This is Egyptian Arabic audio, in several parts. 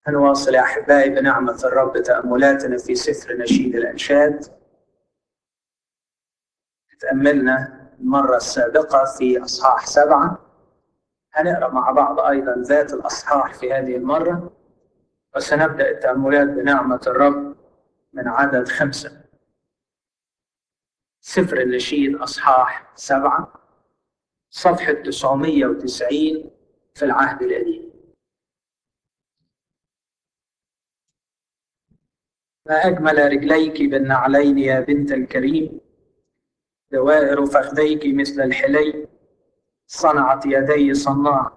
نواصل يا أحبائي بنعمة الرب تأملاتنا في سفر نشيد الأنشاد تأملنا المرة السابقة في أصحاح سبعة هنقرأ مع بعض أيضا ذات الأصحاح في هذه المرة وسنبدأ التأملات بنعمة الرب من عدد خمسة سفر النشيد أصحاح سبعة صفحة 990 في العهد القديم ما أجمل رجليك بالنعلين يا بنت الكريم دوائر فخذيك مثل الحلي صنعت يدي صناع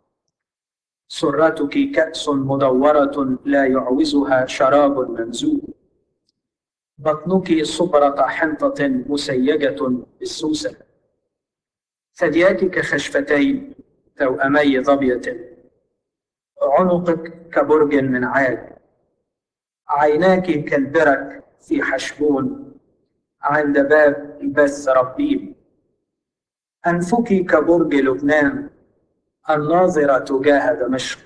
سرتك كأس مدورة لا يعوزها شراب منزوع بطنك صبرة حنطة مسيجة بالسوسة ثدياك كخشفتين توأمي ظبية عنقك كبرج من عاج عيناك كالبرك في حشبون عند باب بث ربيب أنفك كبرج لبنان الناظرة تجاه دمشق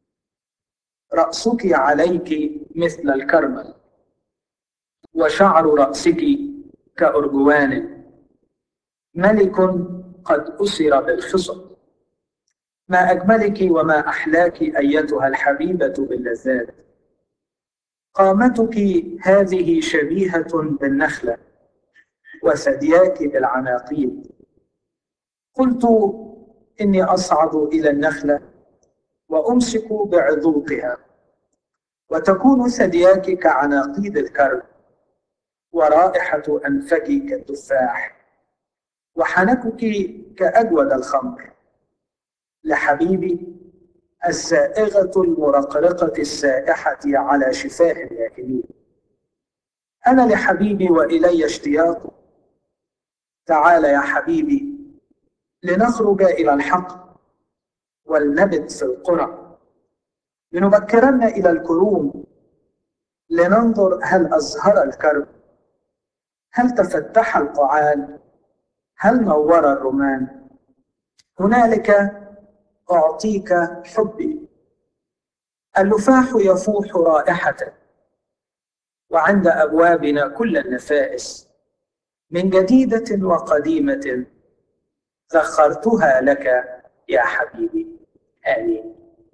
رأسك عليك مثل الكرمل وشعر رأسك كأرجوان ملك قد أسر بالخصب ما أجملك وما أحلاك أيتها الحبيبة باللذات قامتك هذه شبيهة بالنخلة وثدياك بالعناقيد قلت إني أصعد إلى النخلة وأمسك بعذوقها وتكون ثدياك كعناقيد الكرب ورائحة أنفك كالتفاح وحنكك كأجود الخمر لحبيبي السائغة المرقرقة السائحة على شفاه الآكلين أنا لحبيبي وإلي اشتياق تعال يا حبيبي لنخرج إلى الحق ولنبت في القرى لنبكرن إلى الكروم لننظر هل أزهر الكرب هل تفتح القعال هل نور الرمان هنالك أعطيك حبي اللفاح يفوح رائحة وعند أبوابنا كل النفائس من جديدة وقديمة ذخرتها لك يا حبيبي آمين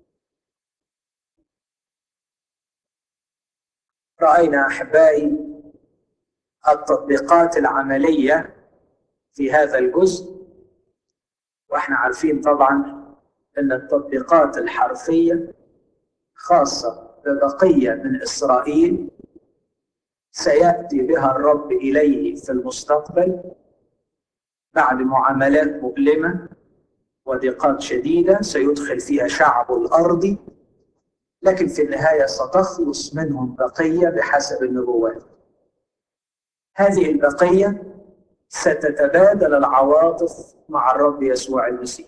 رأينا أحبائي التطبيقات العملية في هذا الجزء واحنا عارفين طبعا ان التطبيقات الحرفيه خاصه ببقيه من اسرائيل سياتي بها الرب اليه في المستقبل بعد معاملات مؤلمه وضيقات شديده سيدخل فيها شعب الارض لكن في النهايه ستخلص منهم بقيه بحسب النبوات هذه البقيه ستتبادل العواطف مع الرب يسوع المسيح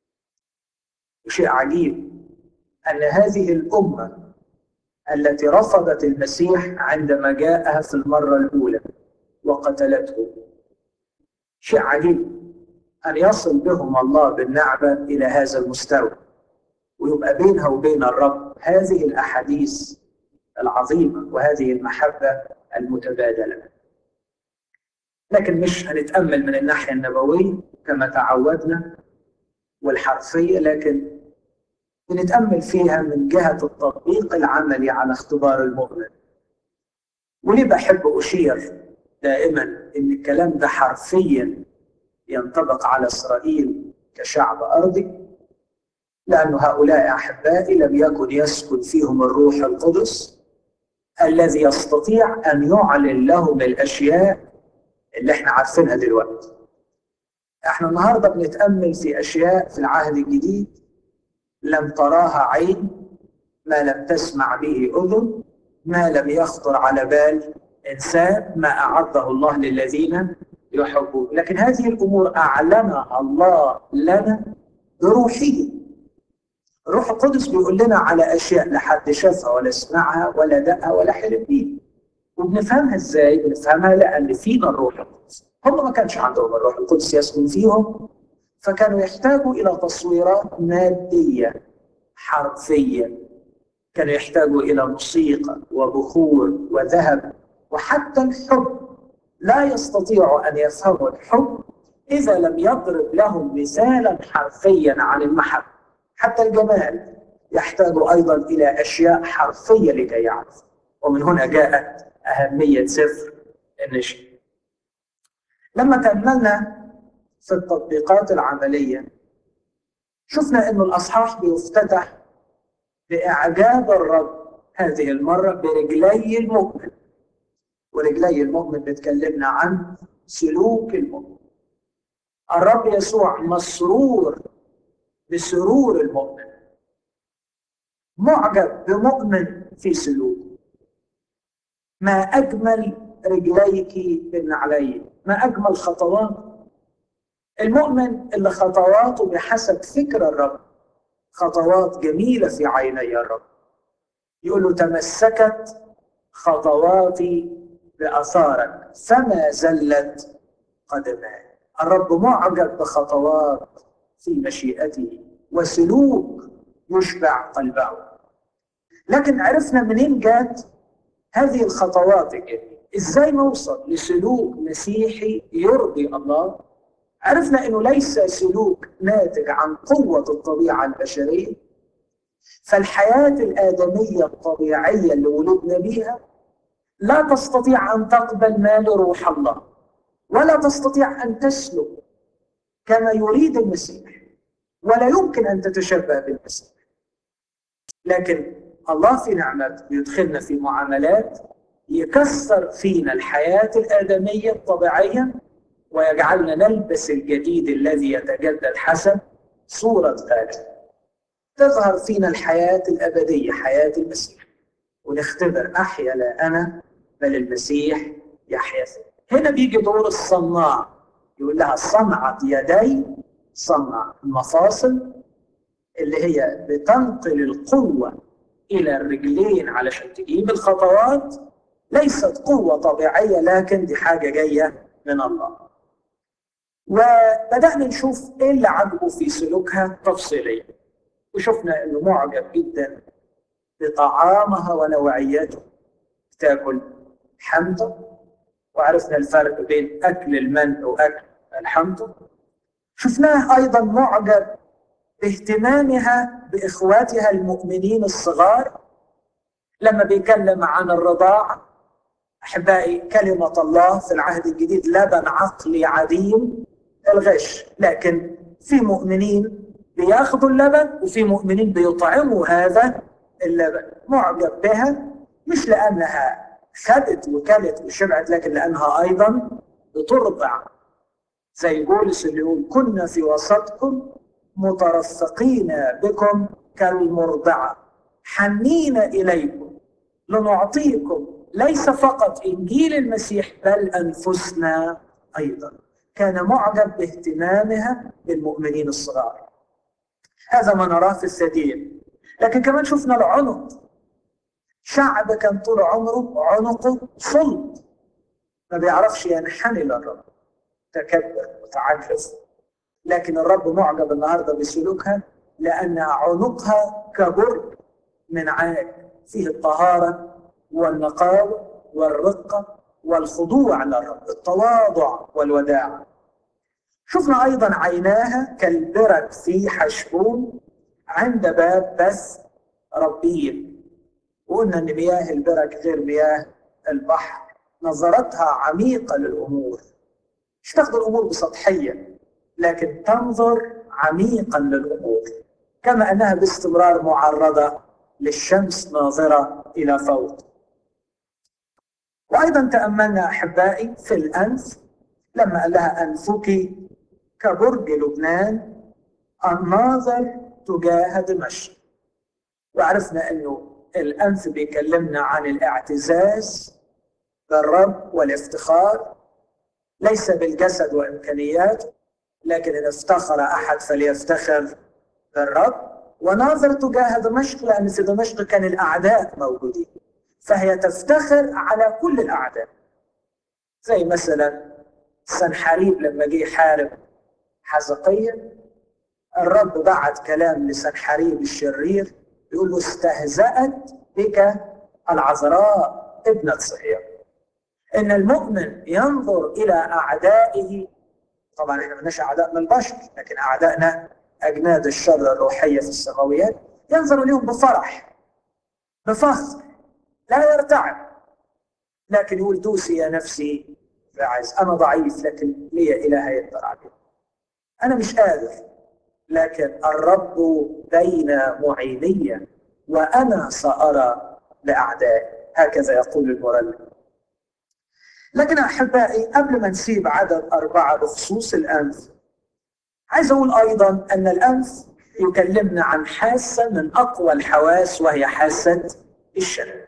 وشيء عجيب أن هذه الأمة التي رفضت المسيح عندما جاءها في المرة الأولى وقتلته شيء عجيب أن يصل بهم الله بالنعمة إلى هذا المستوى ويبقى بينها وبين الرب هذه الأحاديث العظيمة وهذه المحبة المتبادلة لكن مش هنتأمل من الناحية النبوية كما تعودنا والحرفية لكن بنتأمل فيها من جهة التطبيق العملي على اختبار المؤمن وليه بحب أشير دائما إن الكلام ده حرفيا ينطبق على إسرائيل كشعب أرضي لأن هؤلاء أحبائي لم يكن يسكن فيهم الروح القدس الذي يستطيع أن يعلن لهم الأشياء اللي احنا عارفينها دلوقتي احنا النهارده بنتامل في اشياء في العهد الجديد لم تراها عين ما لم تسمع به اذن ما لم يخطر على بال انسان ما اعده الله للذين يحبون لكن هذه الامور اعلنها الله لنا بروحه الروح القدس بيقول لنا على اشياء لا حد شافها ولا سمعها ولا دقها ولا حلم بيها وبنفهمها ازاي؟ بنفهمها لان فينا الروح القدس هم ما كانش عندهم الروح القدس يسكن فيهم فكانوا يحتاجوا الى تصويرات ماديه حرفيه كانوا يحتاجوا إلى موسيقى وبخور وذهب وحتى الحب لا يستطيع أن يفهموا الحب إذا لم يضرب لهم مثالا حرفيا عن المحبة حتى الجمال يحتاج أيضا إلى أشياء حرفية لكي يعرف ومن هنا جاءت أهمية سفر النشر لما تأملنا في التطبيقات العملية شفنا أن الأصحاح بيفتتح بإعجاب الرب هذه المرة برجلي المؤمن ورجلي المؤمن بتكلمنا عن سلوك المؤمن الرب يسوع مسرور بسرور المؤمن معجب بمؤمن في سلوكه ما أجمل رجليك بالنعلين ما أجمل خطوات المؤمن اللي خطواته بحسب فكر الرب خطوات جميلة في عيني الرب يقول له تمسكت خطواتي بأثارك فما زلت قدماي الرب معجب بخطوات في مشيئته وسلوك يشبع قلبه لكن عرفنا منين جات هذه الخطوات الجميلة ازاي نوصل لسلوك مسيحي يرضي الله عرفنا انه ليس سلوك ناتج عن قوة الطبيعة البشرية فالحياة الآدمية الطبيعية اللي ولدنا بيها لا تستطيع أن تقبل ما لروح الله ولا تستطيع أن تسلك كما يريد المسيح ولا يمكن أن تتشبه بالمسيح لكن الله في نعمته يدخلنا في معاملات يكسر فينا الحياة الآدمية الطبيعية ويجعلنا نلبس الجديد الذي يتجدد حسب صورة خالق تظهر فينا الحياة الأبدية حياة المسيح ونختبر أحيا لا أنا بل المسيح يحيا هنا بيجي دور الصناع يقول لها صنعت يدي صنع المفاصل اللي هي بتنقل القوة إلى الرجلين علشان تجيب الخطوات ليست قوة طبيعية لكن دي حاجة جاية من الله وبدأنا نشوف إيه اللي عجبه في سلوكها تفصيليا وشفنا إنه معجب جدا بطعامها ونوعيته تاكل حمضة وعرفنا الفرق بين أكل المن وأكل الحمضة شفناه أيضا معجب باهتمامها بإخواتها المؤمنين الصغار لما بيتكلم عن الرضاعة أحبائي كلمة الله في العهد الجديد لبن عقلي عديم الغش لكن في مؤمنين بياخذوا اللبن وفي مؤمنين بيطعموا هذا اللبن معجب بها مش لأنها خدت وكلت وشبعت لكن لأنها أيضا بترضع زي بولس اللي يقول كنا في وسطكم مترفقين بكم كالمرضعة حنين إليكم لنعطيكم ليس فقط إنجيل المسيح بل أنفسنا أيضا كان معجب باهتمامها بالمؤمنين الصغار هذا ما نراه في الثديين لكن كمان شفنا العنق شعب كان طول عمره عنقه صلب ما بيعرفش ينحني للرب تكبر متعجز لكن الرب معجب النهارده بسلوكها لان عنقها كبرج من عاج فيه الطهاره والنقاوه والرقه والخضوع للرب التواضع والوداع شفنا ايضا عيناها كالبرك في حشبون عند باب بث ربيم وقلنا ان مياه البرك غير مياه البحر نظرتها عميقه للامور مش تاخذ الامور بسطحيه لكن تنظر عميقا للامور كما انها باستمرار معرضه للشمس ناظره الى فوق وايضا تاملنا احبائي في الانف لما قال لها انفك كبرج لبنان الناظر تجاه دمشق وعرفنا انه الانف بيكلمنا عن الاعتزاز بالرب والافتخار ليس بالجسد وامكانياته لكن ان افتخر احد فليفتخر بالرب وناظر تجاه دمشق لان في دمشق كان الاعداء موجودين فهي تفتخر على كل الاعداء زي مثلا سنحاريب لما جه يحارب حزقية الرب بعت كلام لسنحاريب الشرير يقول له استهزأت بك العذراء ابنة صهيون ان المؤمن ينظر الى اعدائه طبعا احنا مالناش اعداء من البشر لكن اعدائنا اجناد الشر الروحيه في السماويات ينظر اليهم بفرح بفخر لا يرتعب لكن يقول دوسي يا نفسي عايز انا ضعيف لكن لي اله يقدر عليه انا مش قادر لكن الرب بين معيني وانا سارى لاعدائي هكذا يقول المرنم لكن احبائي قبل ما نسيب عدد اربعه بخصوص الانف عايز اقول ايضا ان الانف يكلمنا عن حاسه من اقوى الحواس وهي حاسه الشم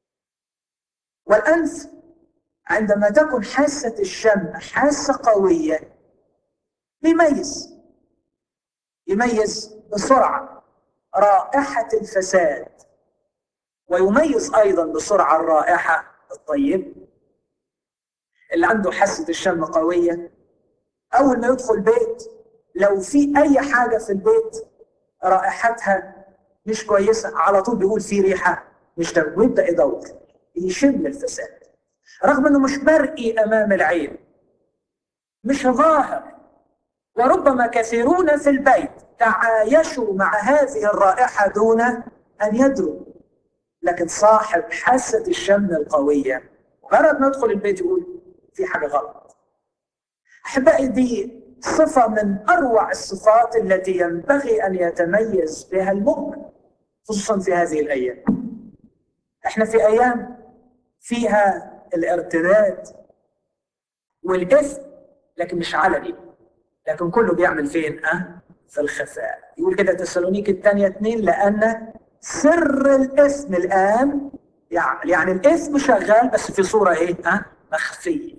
والانف عندما تكن حاسه الشم حاسه قويه يميز يميز بسرعه رائحه الفساد ويميز ايضا بسرعه الرائحه الطيبه اللي عنده حاسه الشم قويه اول ما يدخل بيت لو في اي حاجه في البيت رائحتها مش كويسه على طول بيقول في ريحه مش تمام ويبدا يدور يشم الفساد رغم انه مش مرئي امام العين مش ظاهر وربما كثيرون في البيت تعايشوا مع هذه الرائحه دون ان يدروا لكن صاحب حاسه الشم القويه مجرد ما يدخل البيت يقول في حاجه غلط احبائي دي صفه من اروع الصفات التي ينبغي ان يتميز بها المؤمن خصوصا في هذه الايام احنا في ايام فيها الارتداد والاثم لكن مش علني لكن كله بيعمل فين أه؟ في الخفاء يقول كده تسالونيك الثانيه اثنين لان سر الاثم الان يعمل يعني الاثم شغال بس في صوره ايه أه؟ مخفيه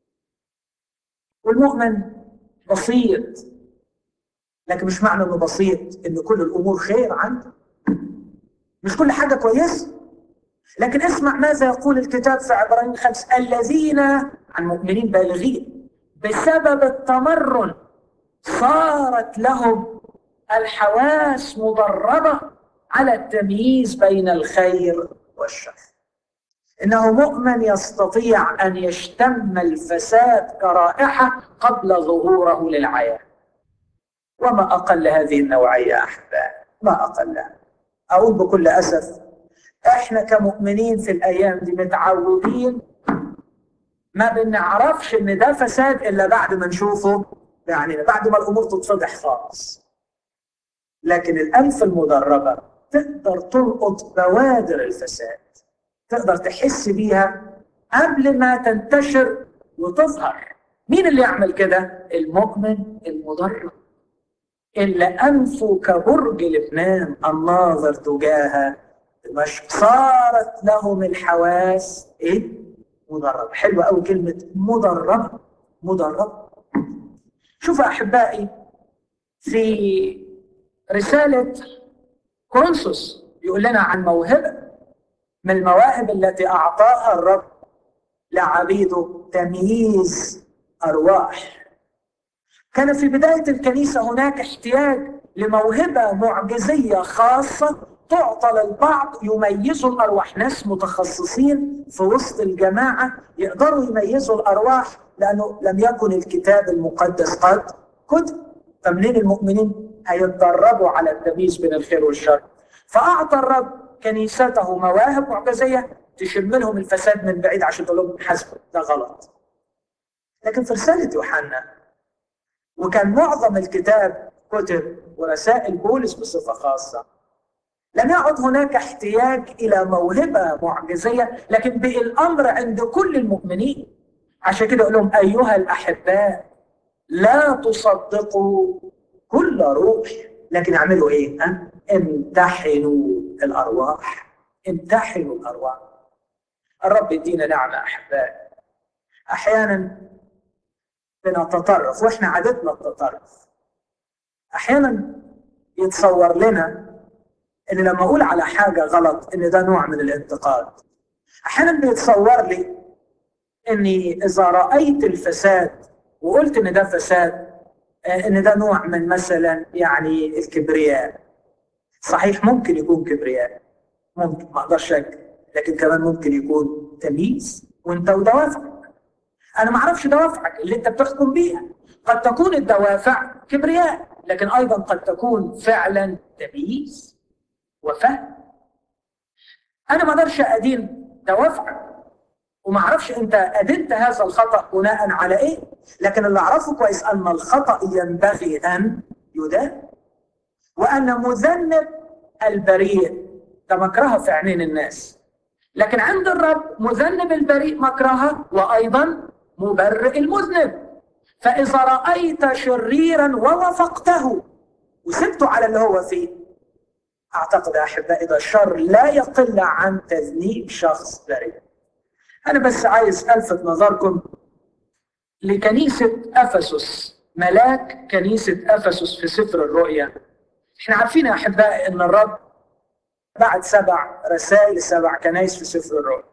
والمؤمن بسيط لكن مش معنى انه بسيط ان كل الامور خير عنده مش كل حاجه كويسه لكن اسمع ماذا يقول الكتاب في عبرانيين خمس الذين عن مؤمنين بالغين بسبب التمرن صارت لهم الحواس مدربه على التمييز بين الخير والشر انه مؤمن يستطيع ان يشتم الفساد كرائحه قبل ظهوره للعيان وما اقل هذه النوعيه احبائي ما اقلها اقول بكل اسف احنا كمؤمنين في الايام دي متعودين ما بنعرفش ان ده فساد الا بعد ما نشوفه يعني بعد ما الامور تتفضح خالص لكن الانف المدربه تقدر تلقط بوادر الفساد تقدر تحس بيها قبل ما تنتشر وتظهر مين اللي يعمل كده المؤمن المدرب اللي انفه كبرج لبنان الناظر تجاه دمشق صارت لهم الحواس ايه مدرب حلوه قوي كلمه مدرب مدرب شوفوا احبائي في رساله كورنثوس يقول لنا عن موهبه من المواهب التي اعطاها الرب لعبيده تمييز ارواح كان في بدايه الكنيسه هناك احتياج لموهبه معجزيه خاصه تعطى للبعض يميزوا الارواح ناس متخصصين في وسط الجماعه يقدروا يميزوا الارواح لانه لم يكن الكتاب المقدس قد كتب فمنين المؤمنين هيتدربوا على التمييز بين الخير والشر فاعطى الرب كنيسته مواهب معجزيه تشم لهم الفساد من بعيد عشان تقول لهم حسبوا ده غلط لكن في رساله يوحنا وكان معظم الكتاب كتب ورسائل بولس بصفه خاصه لم يعد هناك احتياج الى موهبه معجزيه لكن بقي الامر عند كل المؤمنين عشان كده اقول لهم ايها الاحباء لا تصدقوا كل روح لكن اعملوا ايه؟ ها؟ امتحنوا الارواح امتحنوا الارواح الرب يدينا نعمه احبائي احيانا بنتطرف واحنا عادتنا التطرف احيانا يتصور لنا ان لما اقول على حاجه غلط ان ده نوع من الانتقاد احيانا بيتصور لي اني اذا رايت الفساد وقلت ان ده فساد ان ده نوع من مثلا يعني الكبرياء صحيح ممكن يكون كبرياء ممكن ما اقدرش لكن كمان ممكن يكون تمييز وانت ودوافعك انا ما اعرفش دوافعك اللي انت بتحكم بيها قد تكون الدوافع كبرياء لكن ايضا قد تكون فعلا تمييز وفهم انا ما اقدرش ادين دوافعك وما اعرفش انت ادنت هذا الخطا بناء على ايه لكن اللي اعرفه كويس ان الخطا ينبغي ان يدان وان مذنب البريء ده مكرهه في عينين الناس لكن عند الرب مذنب البريء مكرهه وايضا مبرئ المذنب فاذا رايت شريرا ووافقته وسبته على اللي هو فيه اعتقد يا احبائي ده الشر لا يقل عن تذنيب شخص بريء أنا بس عايز ألفت نظركم لكنيسة أفسس ملاك كنيسة أفسس في سفر الرؤيا احنا عارفين يا أحبائي أن الرب بعد سبع رسائل سبع كنايس في سفر الرؤيا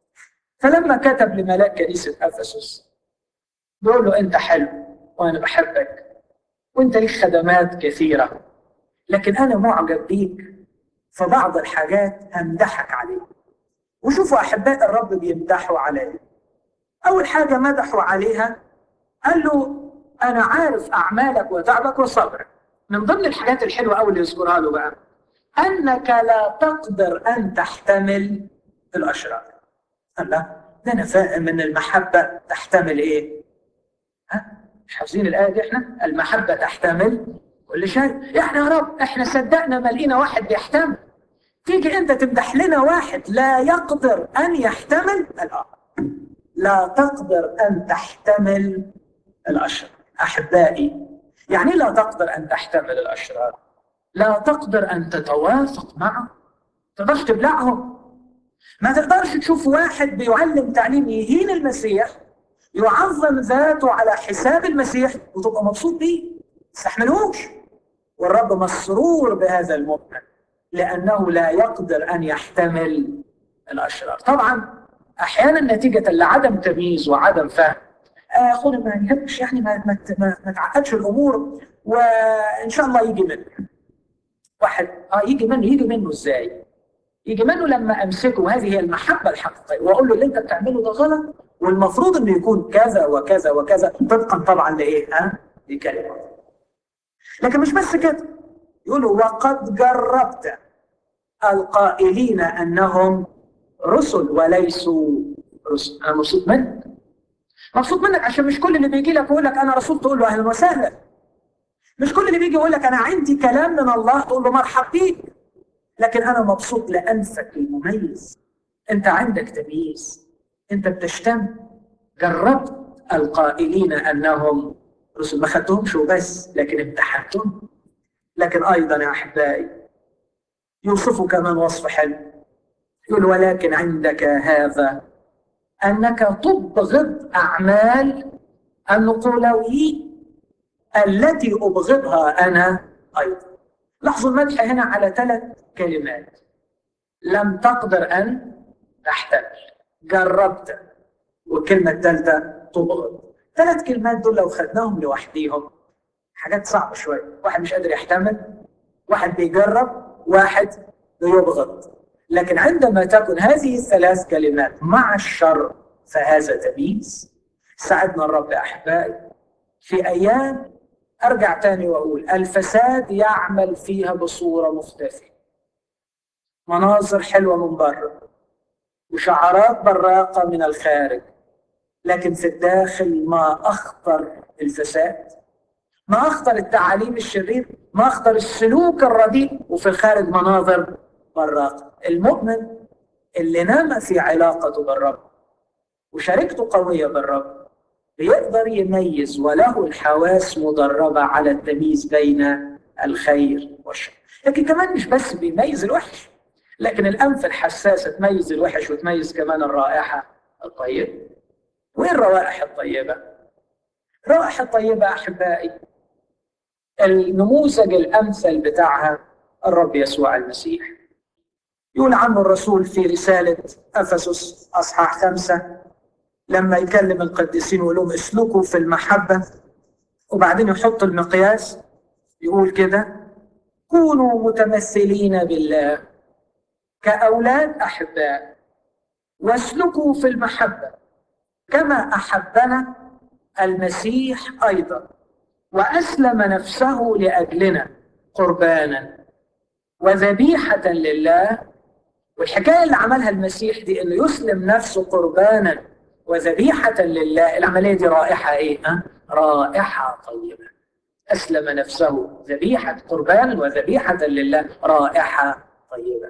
فلما كتب لملاك كنيسة أفسس بيقول له أنت حلو وأنا بحبك وأنت ليك خدمات كثيرة لكن أنا معجب بيك في بعض الحاجات همدحك عليك وشوفوا احباء الرب بيمدحوا عليه اول حاجه مدحوا عليها قال له انا عارف اعمالك وتعبك وصبرك من ضمن الحاجات الحلوه قوي اللي يذكرها له بقى انك لا تقدر ان تحتمل الاشرار قال لا ده انا فاهم ان المحبه تحتمل ايه ها مش حافظين الايه دي احنا المحبه تحتمل كل شيء احنا يا رب احنا صدقنا ما لقينا واحد بيحتمل تيجي انت تمدح لنا واحد لا يقدر ان يحتمل الآخر لا تقدر ان تحتمل الاشرار احبائي يعني لا تقدر ان تحتمل الاشرار لا تقدر ان تتوافق معه تقدرش تبلعهم ما تقدرش تشوف واحد بيعلم تعليم يهين المسيح يعظم ذاته على حساب المسيح وتبقى مبسوط بيه تستحملوش والرب مسرور بهذا المؤمن لأنه لا يقدر أن يحتمل الأشرار طبعا أحيانا نتيجة لعدم تمييز وعدم فهم آه ما يهمش يعني ما, ما, ما, ما تعقدش الأمور وإن شاء الله يجي منه واحد اه يجي منه يجي منه ازاي؟ يجي منه لما امسكه وهذه هي المحبه الحقيقيه واقول له اللي انت بتعمله ده غلط والمفروض انه يكون كذا وكذا وكذا طبقا طبعا لايه؟ ها؟ لكلمه. لكن مش بس كده يقول وقد جربت القائلين انهم رسل وليسوا رسل انا مبسوط منك مبسوط منك عشان مش كل اللي بيجي لك يقول لك انا رسول تقول له اهلا وسهلا مش كل اللي بيجي يقول لك انا عندي كلام من الله تقول له مرحب بيك لكن انا مبسوط لانفك المميز انت عندك تمييز انت بتشتم جربت القائلين انهم رسل ما خدتهمش وبس لكن امتحنتهم لكن ايضا يا احبائي يوصفه كمان وصف حلو يقول ولكن عندك هذا أنك تبغض أعمال النقولويين التي أبغضها أنا أيضا لاحظوا المدح هنا على ثلاث كلمات لم تقدر أن تحتمل جربت والكلمة الثالثة تبغض ثلاث كلمات دول لو خدناهم لوحديهم حاجات صعبة شوية واحد مش قادر يحتمل واحد بيجرب واحد يبغض لكن عندما تكون هذه الثلاث كلمات مع الشر فهذا تمييز ساعدنا الرب احبائي في ايام ارجع تاني واقول الفساد يعمل فيها بصوره مختلفه مناظر حلوه من بره وشعارات براقه من الخارج لكن في الداخل ما اخطر الفساد ما اخطر التعاليم الشرير ما اخطر السلوك الرديء وفي الخارج مناظر براقه المؤمن اللي نام في علاقته بالرب وشركته قويه بالرب بيقدر يميز وله الحواس مدربه على التمييز بين الخير والشر لكن كمان مش بس بيميز الوحش لكن الانف الحساسه تميز الوحش وتميز كمان الرائحه الطيبه وين الروائح الطيبه الروائح الطيبه احبائي النموذج الامثل بتاعها الرب يسوع المسيح يقول عنه الرسول في رسالة أفسس أصحاح خمسة لما يكلم القديسين ويقول لهم اسلكوا في المحبة وبعدين يحط المقياس يقول كده كونوا متمثلين بالله كأولاد أحباء واسلكوا في المحبة كما أحبنا المسيح أيضا وأسلم نفسه لأجلنا قربانا وذبيحة لله والحكاية اللي عملها المسيح دي إنه يسلم نفسه قربانا وذبيحة لله العملية دي رائحة إيه؟ أه؟ رائحة طيبة أسلم نفسه ذبيحة قربان وذبيحة لله رائحة طيبة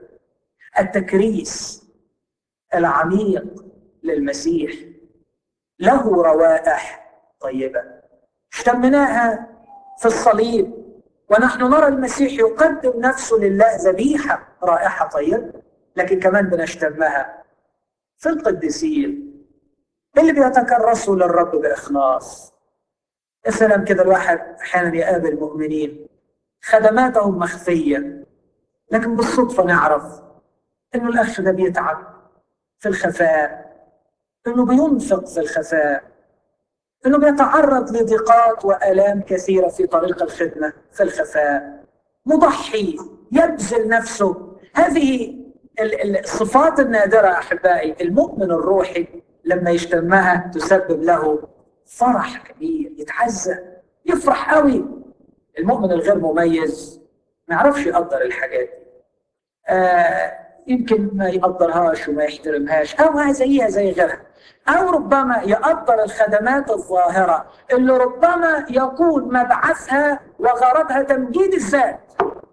التكريس العميق للمسيح له روائح طيبة اشتمناها في الصليب ونحن نرى المسيح يقدم نفسه لله ذبيحة رائحة طيبة لكن كمان بنشتمها في القديسين اللي بيتكرسوا للرب بإخلاص يا سلام كده الواحد أحيانا يقابل مؤمنين خدماتهم مخفية لكن بالصدفة نعرف إنه الأخ ده بيتعب في الخفاء إنه بينفق في الخفاء إنه بيتعرض لضيقات وآلام كثيرة في طريق الخدمة في الخفاء مضحي يبذل نفسه هذه الصفات النادرة أحبائي المؤمن الروحي لما يشتمها تسبب له فرح كبير يتعزى يفرح قوي المؤمن الغير مميز ما يعرفش يقدر الحاجات دي آه يمكن ما يقدرهاش وما يحترمهاش او زيها زي غيرها او ربما يقدر الخدمات الظاهره اللي ربما يكون مبعثها وغرضها تمجيد الذات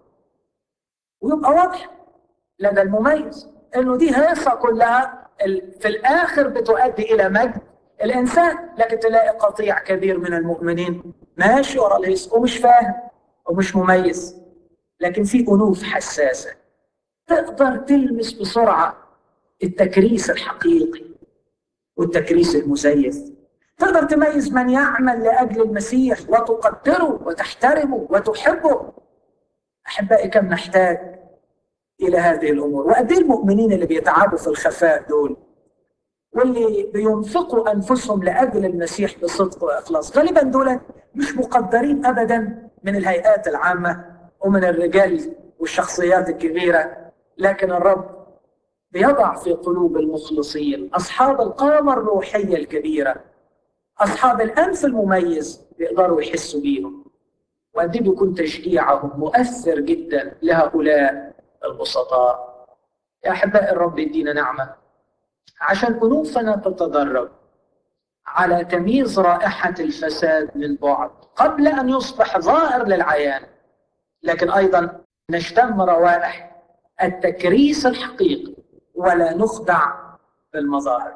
ويبقى واضح لدى المميز انه دي هيصه كلها في الاخر بتؤدي الى مجد الانسان لكن تلاقي قطيع كبير من المؤمنين ماشي ورا الهيص ومش فاهم ومش مميز لكن في انوف حساسه تقدر تلمس بسرعه التكريس الحقيقي والتكريس المزيف تقدر تميز من يعمل لاجل المسيح وتقدره وتحترمه وتحبه احبائي كم نحتاج الى هذه الامور وقد ايه المؤمنين اللي بيتعبوا في الخفاء دول واللي بينفقوا انفسهم لاجل المسيح بصدق واخلاص غالبا دول مش مقدرين ابدا من الهيئات العامه ومن الرجال والشخصيات الكبيره لكن الرب بيضع في قلوب المخلصين اصحاب القامه الروحيه الكبيره اصحاب الانف المميز بيقدروا يحسوا بيهم وقد بيكون تشجيعهم مؤثر جدا لهؤلاء البسطاء يا احبائي الرب يدينا نعمه عشان انوفنا تتدرب على تمييز رائحه الفساد من بعد قبل ان يصبح ظاهر للعيان لكن ايضا نشتم روائح التكريس الحقيقي ولا نخدع بالمظاهر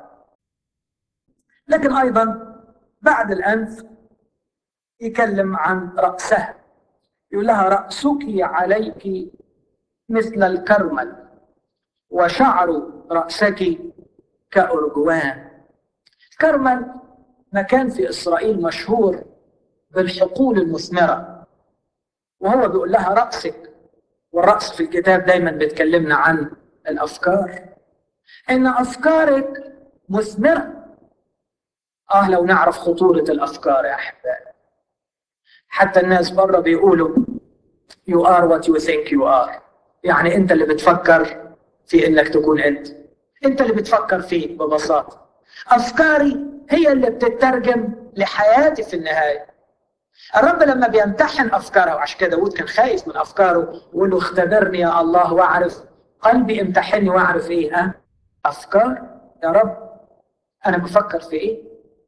لكن ايضا بعد الانف يكلم عن راسها يقول لها راسك عليك مثل الكرمل وشعر راسك كأرجوان كرمل مكان في إسرائيل مشهور بالحقول المثمرة وهو بيقول لها رأسك والرأس في الكتاب دايما بيتكلمنا عن الأفكار إن أفكارك مثمرة آه لو نعرف خطورة الأفكار يا أحبائي حتى الناس بره بيقولوا you are what you think you are يعني أنت اللي بتفكر في إنك تكون أنت انت اللي بتفكر فيه ببساطه افكاري هي اللي بتترجم لحياتي في النهايه الرب لما بيمتحن افكاره وعشان كده داود كان خايف من افكاره ويقول له اختبرني يا الله واعرف قلبي امتحني واعرف ايه ها افكار يا رب انا بفكر في ايه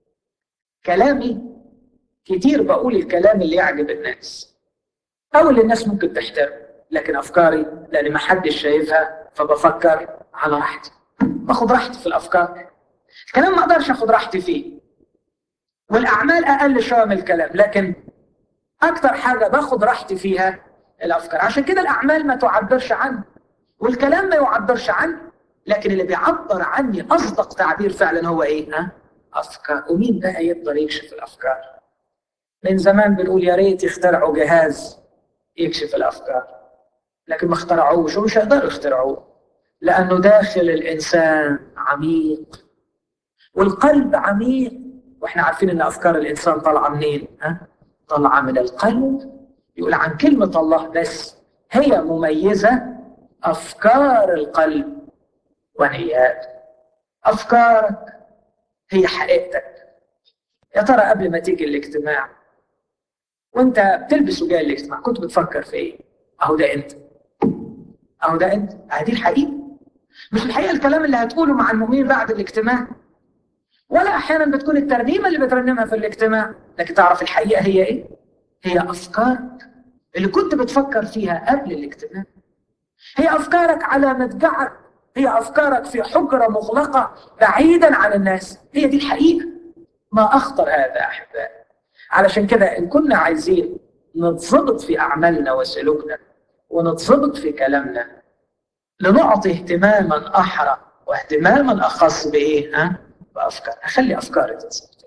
كلامي كتير بقول الكلام اللي يعجب الناس او اللي الناس ممكن تحترم لكن افكاري لان ما حدش شايفها فبفكر على راحتي باخد راحتي في الافكار الكلام ما اقدرش اخد راحتي فيه والاعمال اقل شويه من الكلام لكن اكتر حاجه باخد راحتي فيها الافكار عشان كده الاعمال ما تعبرش عني والكلام ما يعبرش عني لكن اللي بيعبر عني اصدق تعبير فعلا هو ايه ها افكار ومين بقى يقدر يكشف الافكار من زمان بنقول يا ريت يخترعوا جهاز يكشف الافكار لكن ما اخترعوش ومش هيقدروا يخترعوه لأنه داخل الإنسان عميق والقلب عميق وإحنا عارفين إن أفكار الإنسان طالعة منين؟ ها؟ طالعة من القلب يقول عن كلمة الله بس هي مميزة أفكار القلب ونياته أفكارك هي حقيقتك يا ترى قبل ما تيجي الاجتماع وانت بتلبس وجاي الاجتماع كنت بتفكر في ايه؟ اهو ده انت اهو ده انت هذه الحقيقة مش الحقيقة الكلام اللي هتقوله مع المؤمنين بعد الاجتماع ولا احيانا بتكون الترنيمة اللي بترنمها في الاجتماع لكن تعرف الحقيقة هي ايه؟ هي افكارك اللي كنت بتفكر فيها قبل الاجتماع هي افكارك على مدجعك هي افكارك في حجرة مغلقة بعيدا عن الناس هي دي الحقيقة ما اخطر هذا احبائي علشان كده ان كنا عايزين نتظبط في اعمالنا وسلوكنا ونتظبط في كلامنا لنعطي اهتماما احرى واهتماما اخص بايه؟ ها؟ بافكار، اخلي افكاري تتظبط.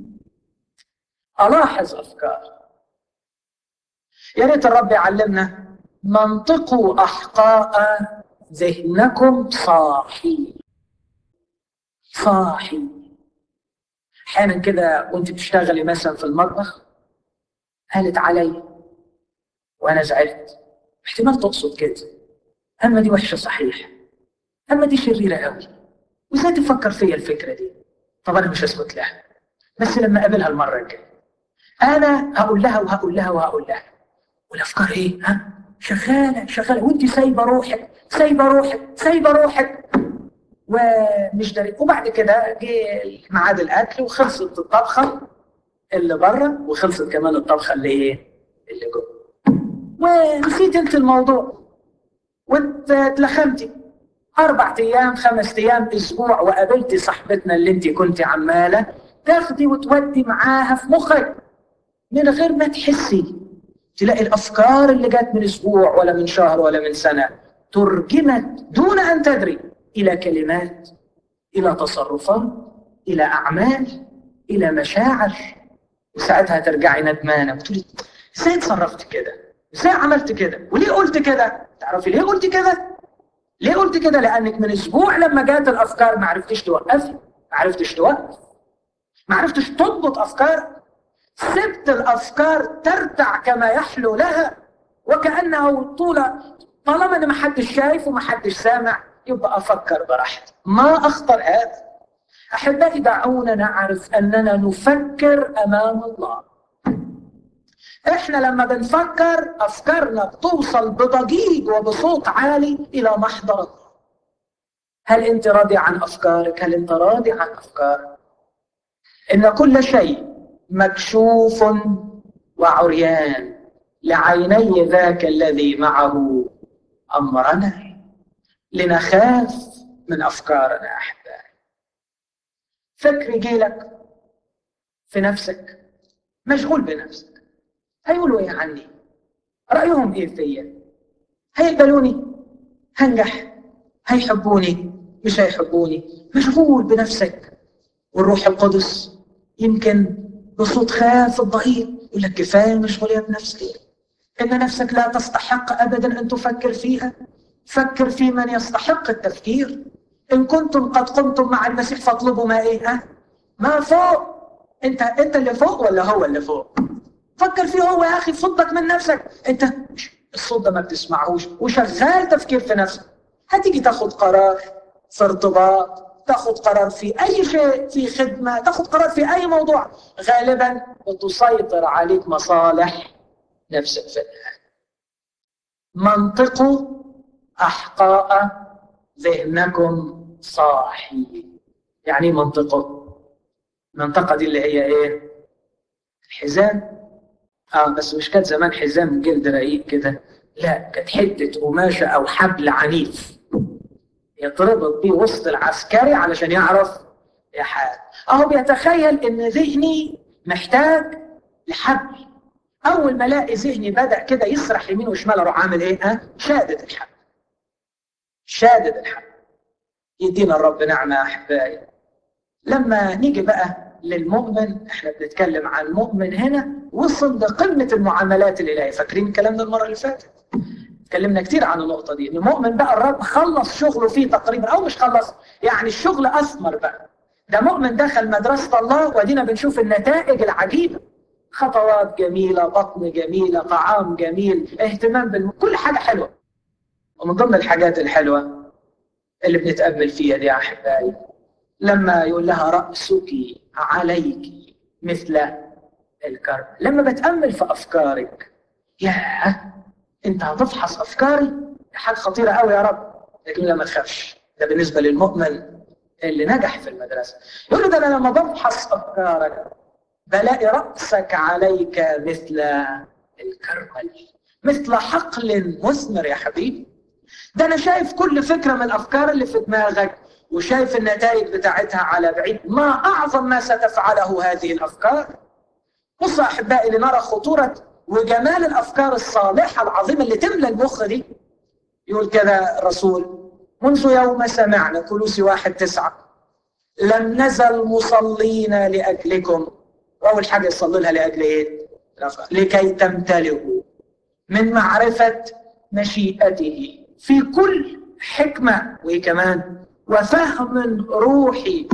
الاحظ افكار. يا ريت الرب يعلمنا منطقوا احقاء ذهنكم صاحي. صاحي. احيانا كده وانت بتشتغلي مثلا في المطبخ قالت علي وانا زعلت احتمال تقصد كده اما دي وحشه صحيح اما دي شريره قوي وازاي تفكر فيا الفكره دي طب انا مش هسكت لها بس لما اقابلها المره الجايه انا هقول لها وهقول لها وهقول لها والافكار ايه ها شغاله شغاله وانت سايبه روحك سايبه روحك سايبه روحك ومش داري وبعد كده جه ميعاد الاكل وخلصت الطبخه اللي بره وخلصت كمان الطبخه اللي ايه اللي جوه ونسيت انت الموضوع واتلخمتي اربع ايام خمس ايام اسبوع وقابلتي صاحبتنا اللي انت كنت عماله تاخدي وتودي معاها في مخك من غير ما تحسي تلاقي الافكار اللي جت من اسبوع ولا من شهر ولا من سنه ترجمت دون ان تدري الى كلمات الى تصرفات الى اعمال الى مشاعر وساعتها ترجعي ندمانه وتقولي ازاي اتصرفت كده؟ ازاي عملت كده؟ وليه قلت كده؟ تعرفي ليه قلت كده؟ ليه قلت كده؟ لانك من اسبوع لما جات الافكار ما عرفتش توقفي، ما عرفتش توقف. ما عرفتش تضبط افكار سبت الافكار ترتع كما يحلو لها وكانه طول طالما ان ما حدش شايف وما حدش سامع يبقى افكر براحتي ما اخطر هذا احبائي دعونا نعرف اننا نفكر امام الله احنا لما بنفكر افكارنا بتوصل بضجيج وبصوت عالي الى محضر الله هل انت راضي عن افكارك هل انت راضي عن افكارك ان كل شيء مكشوف وعريان لعيني ذاك الذي معه امرنا لنخاف من افكارنا احبائي فكر يجيلك في نفسك مشغول بنفسك هيقولوا ايه عني رايهم ايه فيا هيقبلوني هنجح هيحبوني مش هيحبوني مشغول بنفسك والروح القدس يمكن بصوت خافت ضئيل يقول لك كفايه مشغوليه بنفسك ان نفسك لا تستحق ابدا ان تفكر فيها فكر في من يستحق التفكير ان كنتم قد قمتم مع المسيح فاطلبوا ما ايه ها ما فوق انت انت اللي فوق ولا هو اللي فوق فكر فيه هو يا اخي فضك من نفسك انت الصوت ده ما بتسمعوش وشغال تفكير في نفسك هتيجي تاخد قرار في ارتباط تاخد قرار في اي شيء في خدمه تاخد قرار في اي موضوع غالبا بتسيطر عليك مصالح نفسك في النهايه منطقوا احقاء ذهنكم صاحي يعني ايه منطقه المنطقه دي اللي هي ايه الحزام اه بس مش كانت زمان حزام جلد رقيق كده لا كانت حته قماشه او حبل عنيف يتربط بيه وسط العسكري علشان يعرف يحارب اهو بيتخيل ان ذهني محتاج لحبل اول ما الاقي ذهني بدا كده يسرح يمين وشمال اروح عامل ايه ها شادد الحبل شادد الحبل يدينا الرب نعمه يا احبائي لما نيجي بقى للمؤمن احنا بنتكلم عن مؤمن هنا وصل لقمه المعاملات الالهيه فاكرين الكلام ده المره اللي فاتت اتكلمنا كتير عن النقطه دي ان المؤمن بقى الرب خلص شغله فيه تقريبا او مش خلص يعني الشغل اثمر بقى ده مؤمن دخل مدرسه الله وادينا بنشوف النتائج العجيبه خطوات جميلة بطن جميلة طعام جميل اهتمام بال كل حاجة حلوة ومن ضمن الحاجات الحلوة اللي بنتأمل فيها دي يا أحبائي لما يقول لها رأسك عليك مثل الكرب لما بتأمل في أفكارك ياه أنت هتفحص أفكاري حاجة خطيرة قوي يا رب لكن لا ما تخافش ده بالنسبة للمؤمن اللي نجح في المدرسة يقول له ده أنا لما بفحص أفكارك بلاقي رأسك عليك مثل الكرمل مثل حقل مثمر يا حبيبي ده أنا شايف كل فكرة من الأفكار اللي في دماغك وشايف النتائج بتاعتها على بعيد ما أعظم ما ستفعله هذه الأفكار بص أحبائي لنرى خطورة وجمال الأفكار الصالحة العظيمة اللي تملى المخ دي يقول كذا الرسول منذ يوم سمعنا كلوسي واحد تسعة لم نزل مصلين لأجلكم وأول حاجة يصلي لها لأجل إيه؟ لكي تمتلئوا من معرفة مشيئته في كل حكمة وإيه كمان وفهم روحي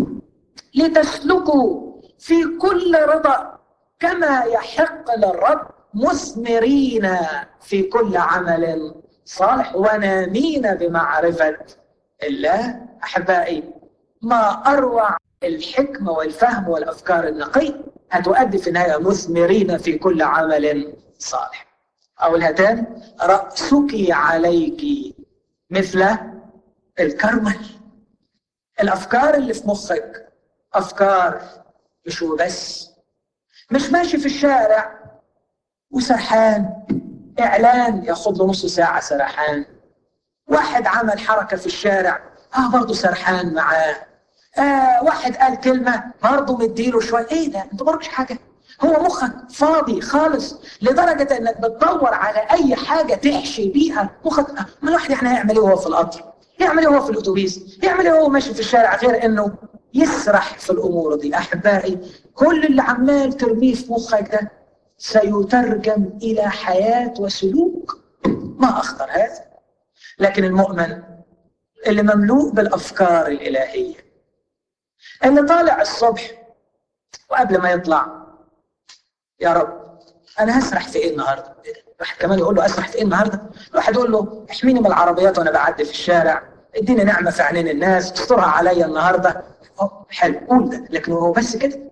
لتسلكوا في كل رضا كما يحق للرب مثمرين في كل عمل صالح ونامين بمعرفة الله أحبائي ما أروع الحكمة والفهم والأفكار النقية هتؤدي في النهاية مثمرين في كل عمل صالح أولها تاني رأسك عليك مثل الكرمل الأفكار اللي في مخك أفكار مش وبس مش ماشي في الشارع وسرحان إعلان ياخد له نص ساعة سرحان واحد عمل حركة في الشارع اه برضه سرحان معاه آه واحد قال كلمة برضه مديله شوية ايه ده انت برضه حاجة هو مخك فاضي خالص لدرجة انك بتدور على اي حاجة تحشي بيها مخك ما الواحد يعني هيعمل ايه وهو في القطر يعمل ايه وهو في الاتوبيس يعمل ايه وهو ماشي في الشارع غير انه يسرح في الامور دي احبائي كل اللي عمال ترميه في مخك ده سيترجم الى حياة وسلوك ما اخطر هذا لكن المؤمن اللي مملوء بالافكار الالهيه اللي طالع الصبح وقبل ما يطلع يا رب انا هسرح في ايه النهارده؟ واحد كمان يقول له اسرح في ايه النهارده؟ واحد يقول له احميني من العربيات وانا بعدي في الشارع اديني نعمه في عينين الناس استرها عليا النهارده أوه حلو قول ده لكن هو بس كده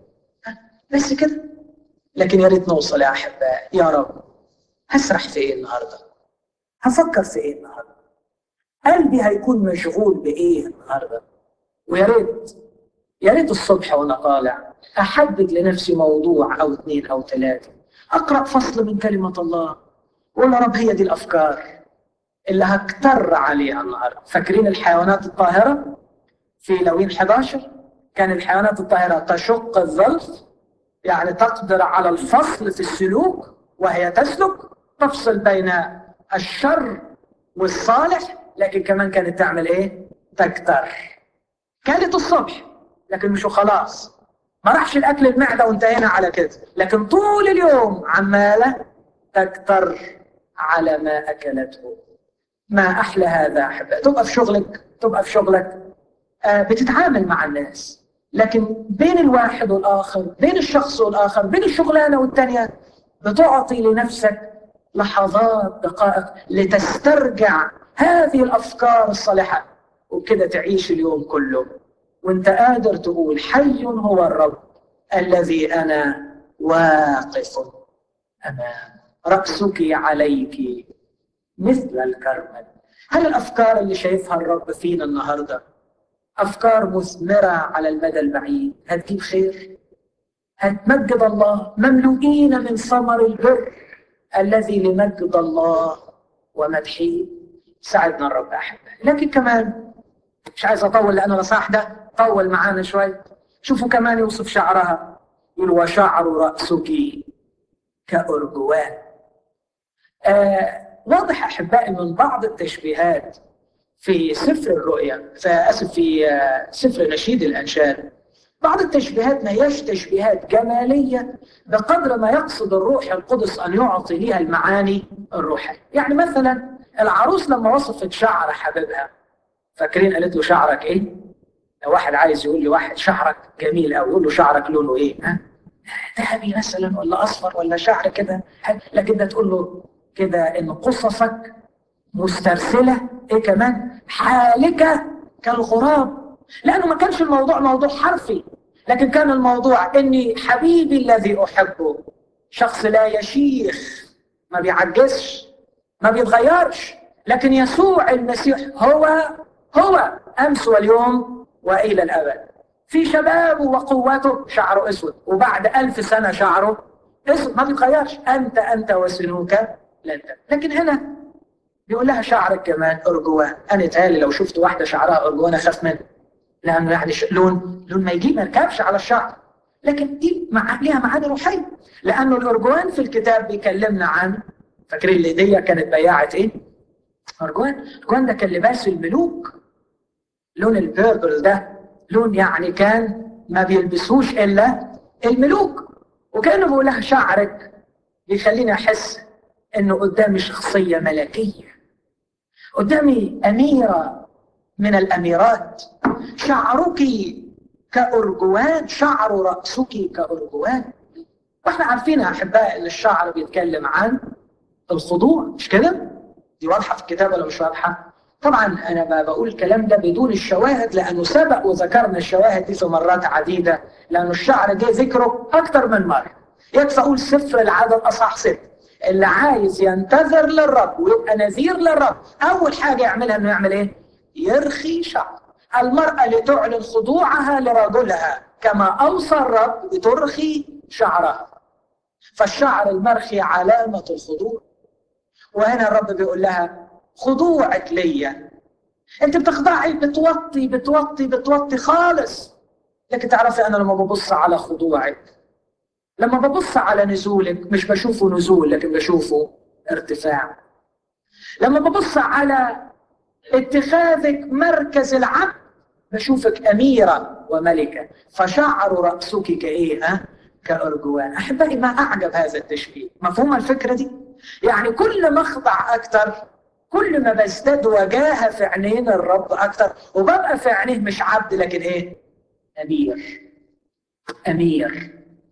بس كده لكن يا ريت نوصل يا احبائي يا رب هسرح في ايه النهارده؟ هفكر في ايه النهارده؟ قلبي هيكون مشغول بايه النهارده؟ ويا ريت يا ريت الصبح وانا طالع احدد لنفسي موضوع او اثنين او ثلاثه اقرا فصل من كلمه الله واقول يا رب هي دي الافكار اللي هكتر عليها النهارده فاكرين الحيوانات الطاهره في لوين 11 كان الحيوانات الطاهره تشق الظلف يعني تقدر على الفصل في السلوك وهي تسلك تفصل بين الشر والصالح لكن كمان كانت تعمل ايه؟ تكتر كانت الصبح لكن مش خلاص ما راحش الاكل المعده وانتهينا على كده لكن طول اليوم عماله تكتر على ما اكلته ما احلى هذا احبائي تبقى في شغلك تبقى في شغلك آه بتتعامل مع الناس لكن بين الواحد والاخر بين الشخص والاخر بين الشغلانه والثانيه بتعطي لنفسك لحظات دقائق لتسترجع هذه الافكار الصالحه وكده تعيش اليوم كله وانت قادر تقول حي هو الرب الذي انا واقف امام راسك عليك مثل الكرمل هل الافكار اللي شايفها الرب فينا النهارده افكار مثمره على المدى البعيد هتجيب خير هتمجد الله مملوئين من ثمر البر الذي لمجد الله ومدحه ساعدنا الرب احبائي لكن كمان مش عايز اطول لان الاصحاح ده طول معانا شوي شوفوا كمان يوصف شعرها يقول وشعر راسك كأرجوان آه واضح احبائي من بعض التشبيهات في سفر الرؤيا اسف في آه سفر نشيد الانشاد بعض التشبيهات ما هياش تشبيهات جماليه بقدر ما يقصد الروح القدس ان يعطي لها المعاني الروحيه يعني مثلا العروس لما وصفت شعر حبيبها فاكرين قالت له شعرك ايه؟ لو واحد عايز يقول لي واحد شعرك جميل او يقول له شعرك لونه ايه؟ ها؟ ذهبي مثلا ولا اصفر ولا شعر كده لكن ده تقول له كده ان قصصك مسترسله ايه كمان حالكه كالغراب لانه ما كانش الموضوع موضوع حرفي لكن كان الموضوع اني حبيبي الذي احبه شخص لا يشيخ ما بيعجزش ما بيتغيرش لكن يسوع المسيح هو هو امس واليوم والى الابد في شبابه وقوته شعره اسود وبعد ألف سنه شعره اسود ما بيتغيرش انت انت وسنوك لن لكن هنا بيقول لها شعرك كمان ارجوان انا تهيألي لو شفت واحده شعرها ارجوان اخاف منها لانه يعني لون لون ما يجيب ما يركبش على الشعر لكن دي مع ليها معاني روحيه لانه الارجوان في الكتاب بيكلمنا عن فاكرين الليديه كانت بياعه ايه؟ ارجوان ارجوان ده كان لباس الملوك لون البيربل ده لون يعني كان ما بيلبسوش الا الملوك وكانه بيقول لها شعرك بيخليني احس انه قدامي شخصيه ملكيه قدامي اميره من الاميرات شعرك كأرجوان شعر رأسك كأرجوان واحنا عارفين يا احباء ان الشعر بيتكلم عن الخضوع مش كده؟ دي واضحه في الكتاب ولا مش واضحه؟ طبعا انا بقول الكلام ده بدون الشواهد لانه سبق وذكرنا الشواهد دي في مرات عديده لانه الشعر جه ذكره اكثر من مره يكفي اقول سفر العدد اصح ست اللي عايز ينتظر للرب ويبقى نذير للرب اول حاجه يعملها انه يعمل ايه؟ يرخي شعر المراه لتعلن خضوعها لرجلها كما اوصى الرب بترخي شعرها فالشعر المرخي علامه الخضوع وهنا الرب بيقول لها خضوعك ليا انت بتخضعي بتوطي بتوطي بتوطي خالص لكن تعرفي انا لما ببص على خضوعك لما ببص على نزولك مش بشوفه نزول لكن بشوفه ارتفاع لما ببص على اتخاذك مركز العبد بشوفك أميرة وملكة فشعر رأسك كإيه ها؟ كأرجوان أحبائي ما أعجب هذا التشبيه مفهوم الفكرة دي؟ يعني كل ما أخضع أكثر كل ما بزداد وجاهة في عينين الرب أكثر وببقى في عينيه مش عبد لكن إيه؟ أمير أمير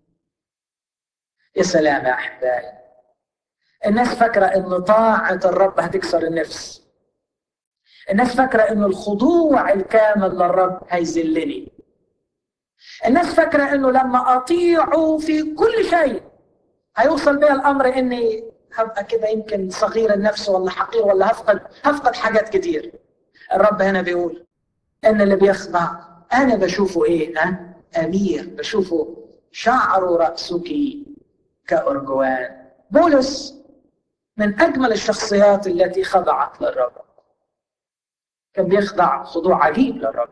يا سلام يا أحبائي الناس فاكرة إن طاعة الرب هتكسر النفس الناس فاكرة إن الخضوع الكامل للرب هيذلني الناس فاكرة إنه لما أطيعه في كل شيء هيوصل بيا الأمر إني هبقى كده يمكن صغير النفس ولا حقير ولا هفقد هفقد حاجات كتير الرب هنا بيقول إن اللي بيخضع أنا بشوفه إيه ها؟ أمير بشوفه شعر رأسك كأرجوان بولس من أجمل الشخصيات التي خضعت للرب كان بيخضع خضوع عجيب للرب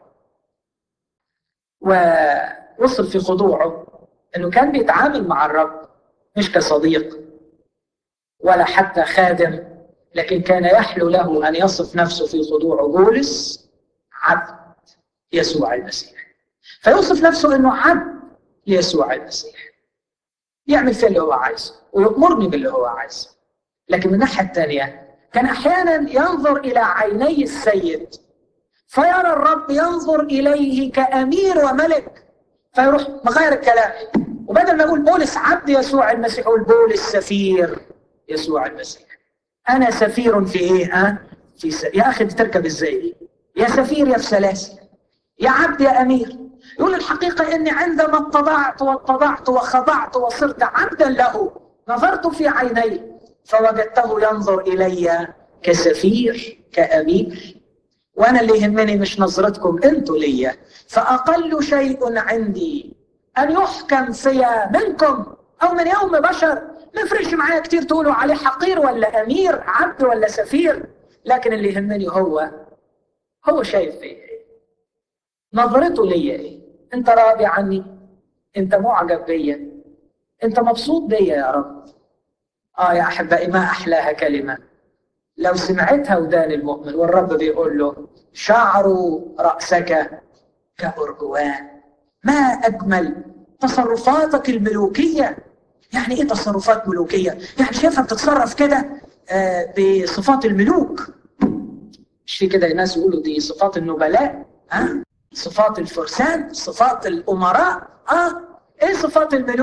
ووصل في خضوعه انه كان بيتعامل مع الرب مش كصديق ولا حتى خادم لكن كان يحلو له ان يصف نفسه في خضوعه بولس عبد يسوع المسيح فيوصف نفسه انه عبد ليسوع المسيح يعمل فيه اللي هو عايزه ويأمرني باللي هو عايزه لكن من الناحيه الثانيه كان احيانا ينظر الى عيني السيد فيرى الرب ينظر اليه كامير وملك فيروح مغير الكلام وبدل ما يقول بولس عبد يسوع المسيح يقول بولس سفير يسوع المسيح انا سفير في ايه ها في س... يا اخي بتركب ازاي دي يا سفير يا في سلاسل يا عبد يا امير يقول الحقيقه اني عندما اتضعت واتضعت وخضعت وصرت عبدا له نظرت في عينيه فوجدته ينظر الي كسفير كامير وانا اللي يهمني مش نظرتكم انتوا ليا فاقل شيء عندي ان يحكم فيا منكم او من يوم بشر ما يفرقش معايا كتير تقولوا عليه حقير ولا امير عبد ولا سفير لكن اللي يهمني هو هو شايف ايه نظرته ليا ايه انت راضي عني انت معجب بيا انت مبسوط بيا يا رب اه يا احبائي ما احلاها كلمه لو سمعتها ودان المؤمن والرب بيقول له شعر راسك كارجوان ما اجمل تصرفاتك الملوكيه يعني ايه تصرفات ملوكيه يعني شايفها بتتصرف كده آه بصفات الملوك مش في كده ناس يقولوا دي صفات النبلاء ها صفات الفرسان صفات الامراء اه ايه صفات الملوك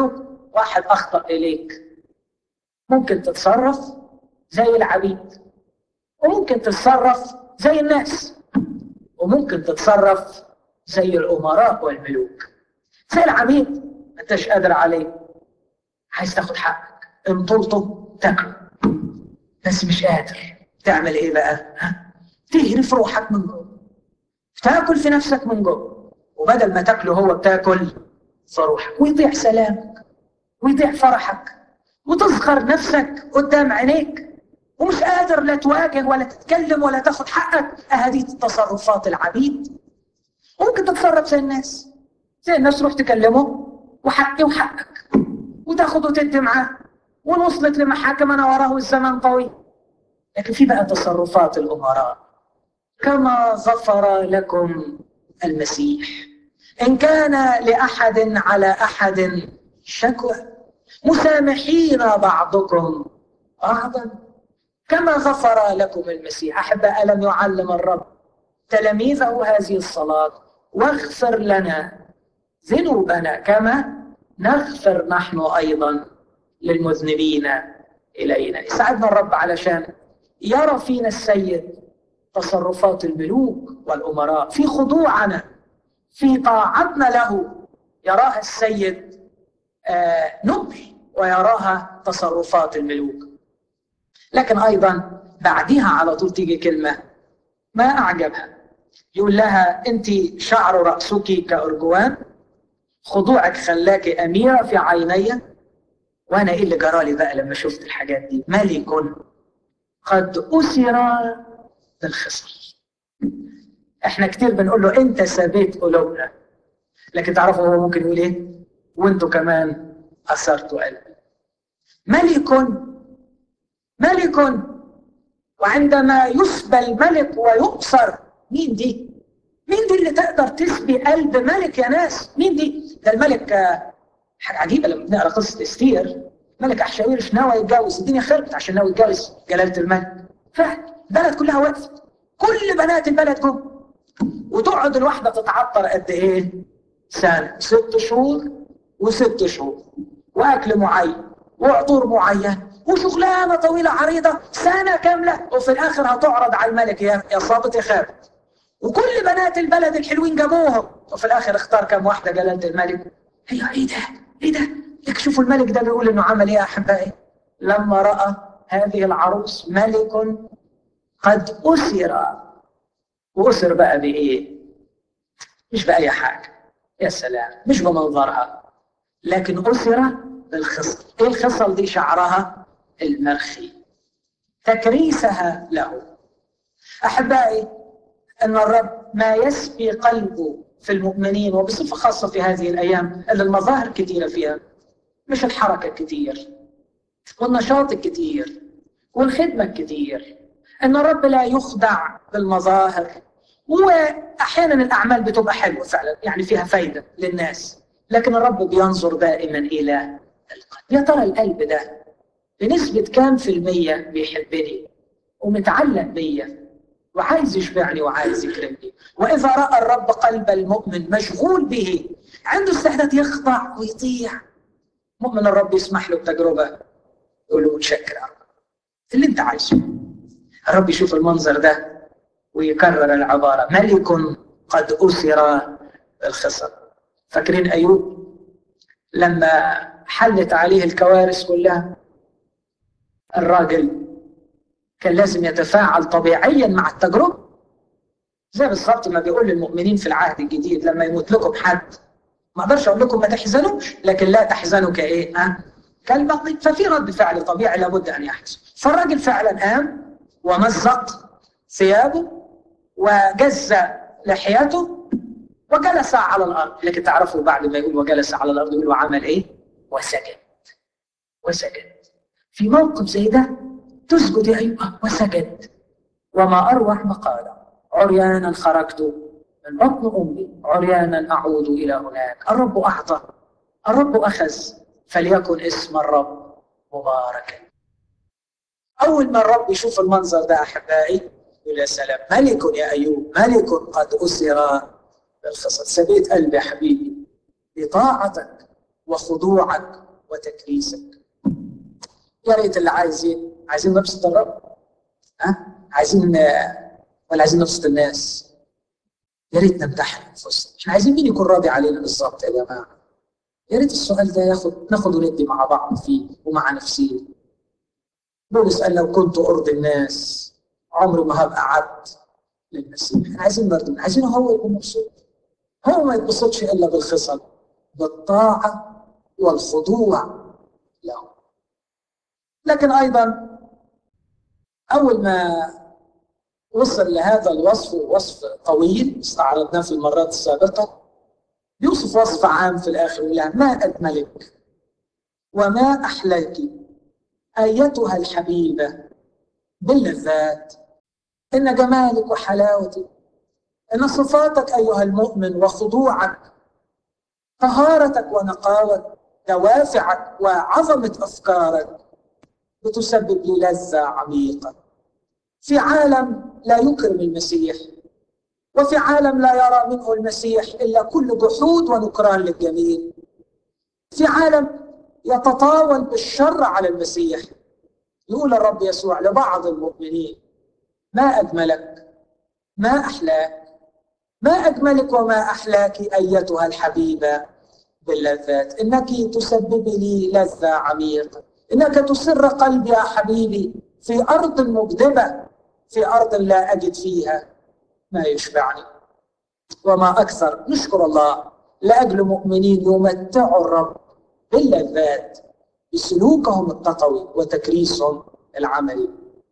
واحد اخطا اليك ممكن تتصرف زي العبيد وممكن تتصرف زي الناس وممكن تتصرف زي الامراء والملوك زي العبيد ما انتش قادر عليه عايز تاخد حقك انطلته تاكله بس مش قادر تعمل ايه بقى؟ ها؟ تهرف روحك من جوه تاكل في نفسك من جوه وبدل ما تاكله هو بتاكل في روحك ويضيع سلامك ويضيع فرحك وتصغر نفسك قدام عينيك ومش قادر لا تواجه ولا تتكلم ولا تاخد حقك اهدي تصرفات العبيد ممكن تتصرف زي الناس زي الناس تروح تكلمه وحقي وحقك وتاخد وتدي معاه وان وصلت لمحاكم انا وراه الزمن طويل لكن في بقى تصرفات الامراء كما غفر لكم المسيح ان كان لاحد على احد شكوى مسامحين بعضكم بعضا كما غفر لكم المسيح احباء الم يعلم الرب تلاميذه هذه الصلاه واغفر لنا ذنوبنا كما نغفر نحن ايضا للمذنبين الينا يساعدنا الرب علشان يرى فينا السيد تصرفات الملوك والامراء في خضوعنا في طاعتنا له يراها السيد آه نبل ويراها تصرفات الملوك لكن ايضا بعدها على طول تيجي كلمه ما اعجبها يقول لها انت شعر راسك كارجوان خضوعك خلاك اميره في عيني وانا ايه اللي جرالي بقى لما شفت الحاجات دي ملك قد اسر بالخصل احنا كتير بنقول له انت سبيت قلوبنا لكن تعرفوا هو ممكن يقول ايه وانتوا كمان اثرتوا قلبي ملك ملك وعندما يسبى الملك ويؤسر مين دي مين دي اللي تقدر تسبي قلب ملك يا ناس مين دي ده الملك حاجه عجيبه لما بنقرا قصه استير ملك احشاويرش ناوي يتجوز الدنيا خربت عشان ناوي يتجوز جلاله الملك فالبلد كلها وقفت كل بنات البلد جم وتقعد الواحده تتعطر قد ايه؟ سنه ست شهور وست شهور واكل معين وعطور معين وشغلانه طويله عريضه سنه كامله وفي الاخر هتعرض على الملك يا يا صابت يا خابت وكل بنات البلد الحلوين جابوهم وفي الاخر اختار كم واحده جلاله الملك هي ايه ده؟ ايه ده؟ لك شوفوا الملك ده بيقول انه عمل ايه يا احبائي؟ لما راى هذه العروس ملك قد اسر واسر بقى بايه؟ مش باي حاجه يا سلام مش بمنظرها لكن اسر بالخصل ايه الخصل دي شعرها المرخي تكريسها له احبائي ان الرب ما يسبي قلبه في المؤمنين وبصفه خاصه في هذه الايام اللي المظاهر كثيره فيها مش الحركه كثير والنشاط الكثير والخدمه الكثير ان الرب لا يخدع بالمظاهر واحيانا الاعمال بتبقى حلوه فعلا يعني فيها فايده للناس لكن الرب بينظر دائما الى القلب يا ترى القلب ده بنسبه كام في الميه بيحبني ومتعلق بيا وعايز يشبعني وعايز يكرمني واذا راى الرب قلب المؤمن مشغول به عنده استعداد يخضع ويطيع مؤمن الرب يسمح له بتجربه يقول له متشكر يا رب اللي انت عايزه الرب يشوف المنظر ده ويكرر العباره ملك قد اسر الخصر فاكرين ايوب لما حلت عليه الكوارث كلها الراجل كان لازم يتفاعل طبيعيا مع التجربه زي بالظبط ما بيقول للمؤمنين في العهد الجديد لما يموت لكم حد ما اقدرش اقول لكم ما تحزنوش لكن لا تحزنوا كايه ها كالبقي ففي رد فعل طبيعي لابد ان يحدث فالراجل فعلا قام ومزق ثيابه وجز لحيته وجلس على الارض لكن تعرفوا بعد ما يقول وجلس على الارض يقول وعمل ايه وسجد وسجد في موقف زي ده تسجد يا ايها وسجد وما اروع ما قال عريانا خرجت من بطن امي عريانا اعود الى هناك الرب اعطى الرب اخذ فليكن اسم الرب مباركا اول ما الرب يشوف المنظر ده احبائي يقول يا سلام ملك يا ايوب ملك قد اسر بالخصل سبيت قلبي يا حبيبي بطاعتك وخضوعك وتكريسك يا ريت اللي عايزين عايزين نبسط الرب ها عايزين ولا عايزين نبسط الناس يا ريت نمتحن انفسنا احنا عايزين مين يكون راضي علينا بالظبط يا جماعه يا ريت السؤال ده ياخد ناخد وندي مع بعض فيه ومع نفسينا بولس قال لو كنت ارضي الناس عمري ما هبقى عبد للمسيح احنا عايزين برضه عايزين هو يكون مبسوط هو ما يتبسطش الا بالخصل بالطاعه والخضوع له لكن ايضا اول ما وصل لهذا الوصف وصف طويل استعرضناه في المرات السابقه يوصف وصف عام في الاخر يقول ما اجملك وما احلاك ايتها الحبيبه باللذات ان جمالك وحلاوتك ان صفاتك ايها المؤمن وخضوعك طهارتك ونقاوتك دوافعك وعظمه افكارك بتسبب لي لذه عميقه في عالم لا يكرم المسيح وفي عالم لا يرى منه المسيح الا كل جحود ونكران للجميل في عالم يتطاول بالشر على المسيح يقول الرب يسوع لبعض المؤمنين ما اجملك ما احلاك ما اجملك وما احلاك ايتها الحبيبه باللذات انك تسبب لي لذه عميقه انك تسر قلبي يا حبيبي في ارض مجدبه في ارض لا اجد فيها ما يشبعني وما اكثر نشكر الله لاجل مؤمنين يمتعوا الرب باللذات بسلوكهم التطوي وتكريسهم العملي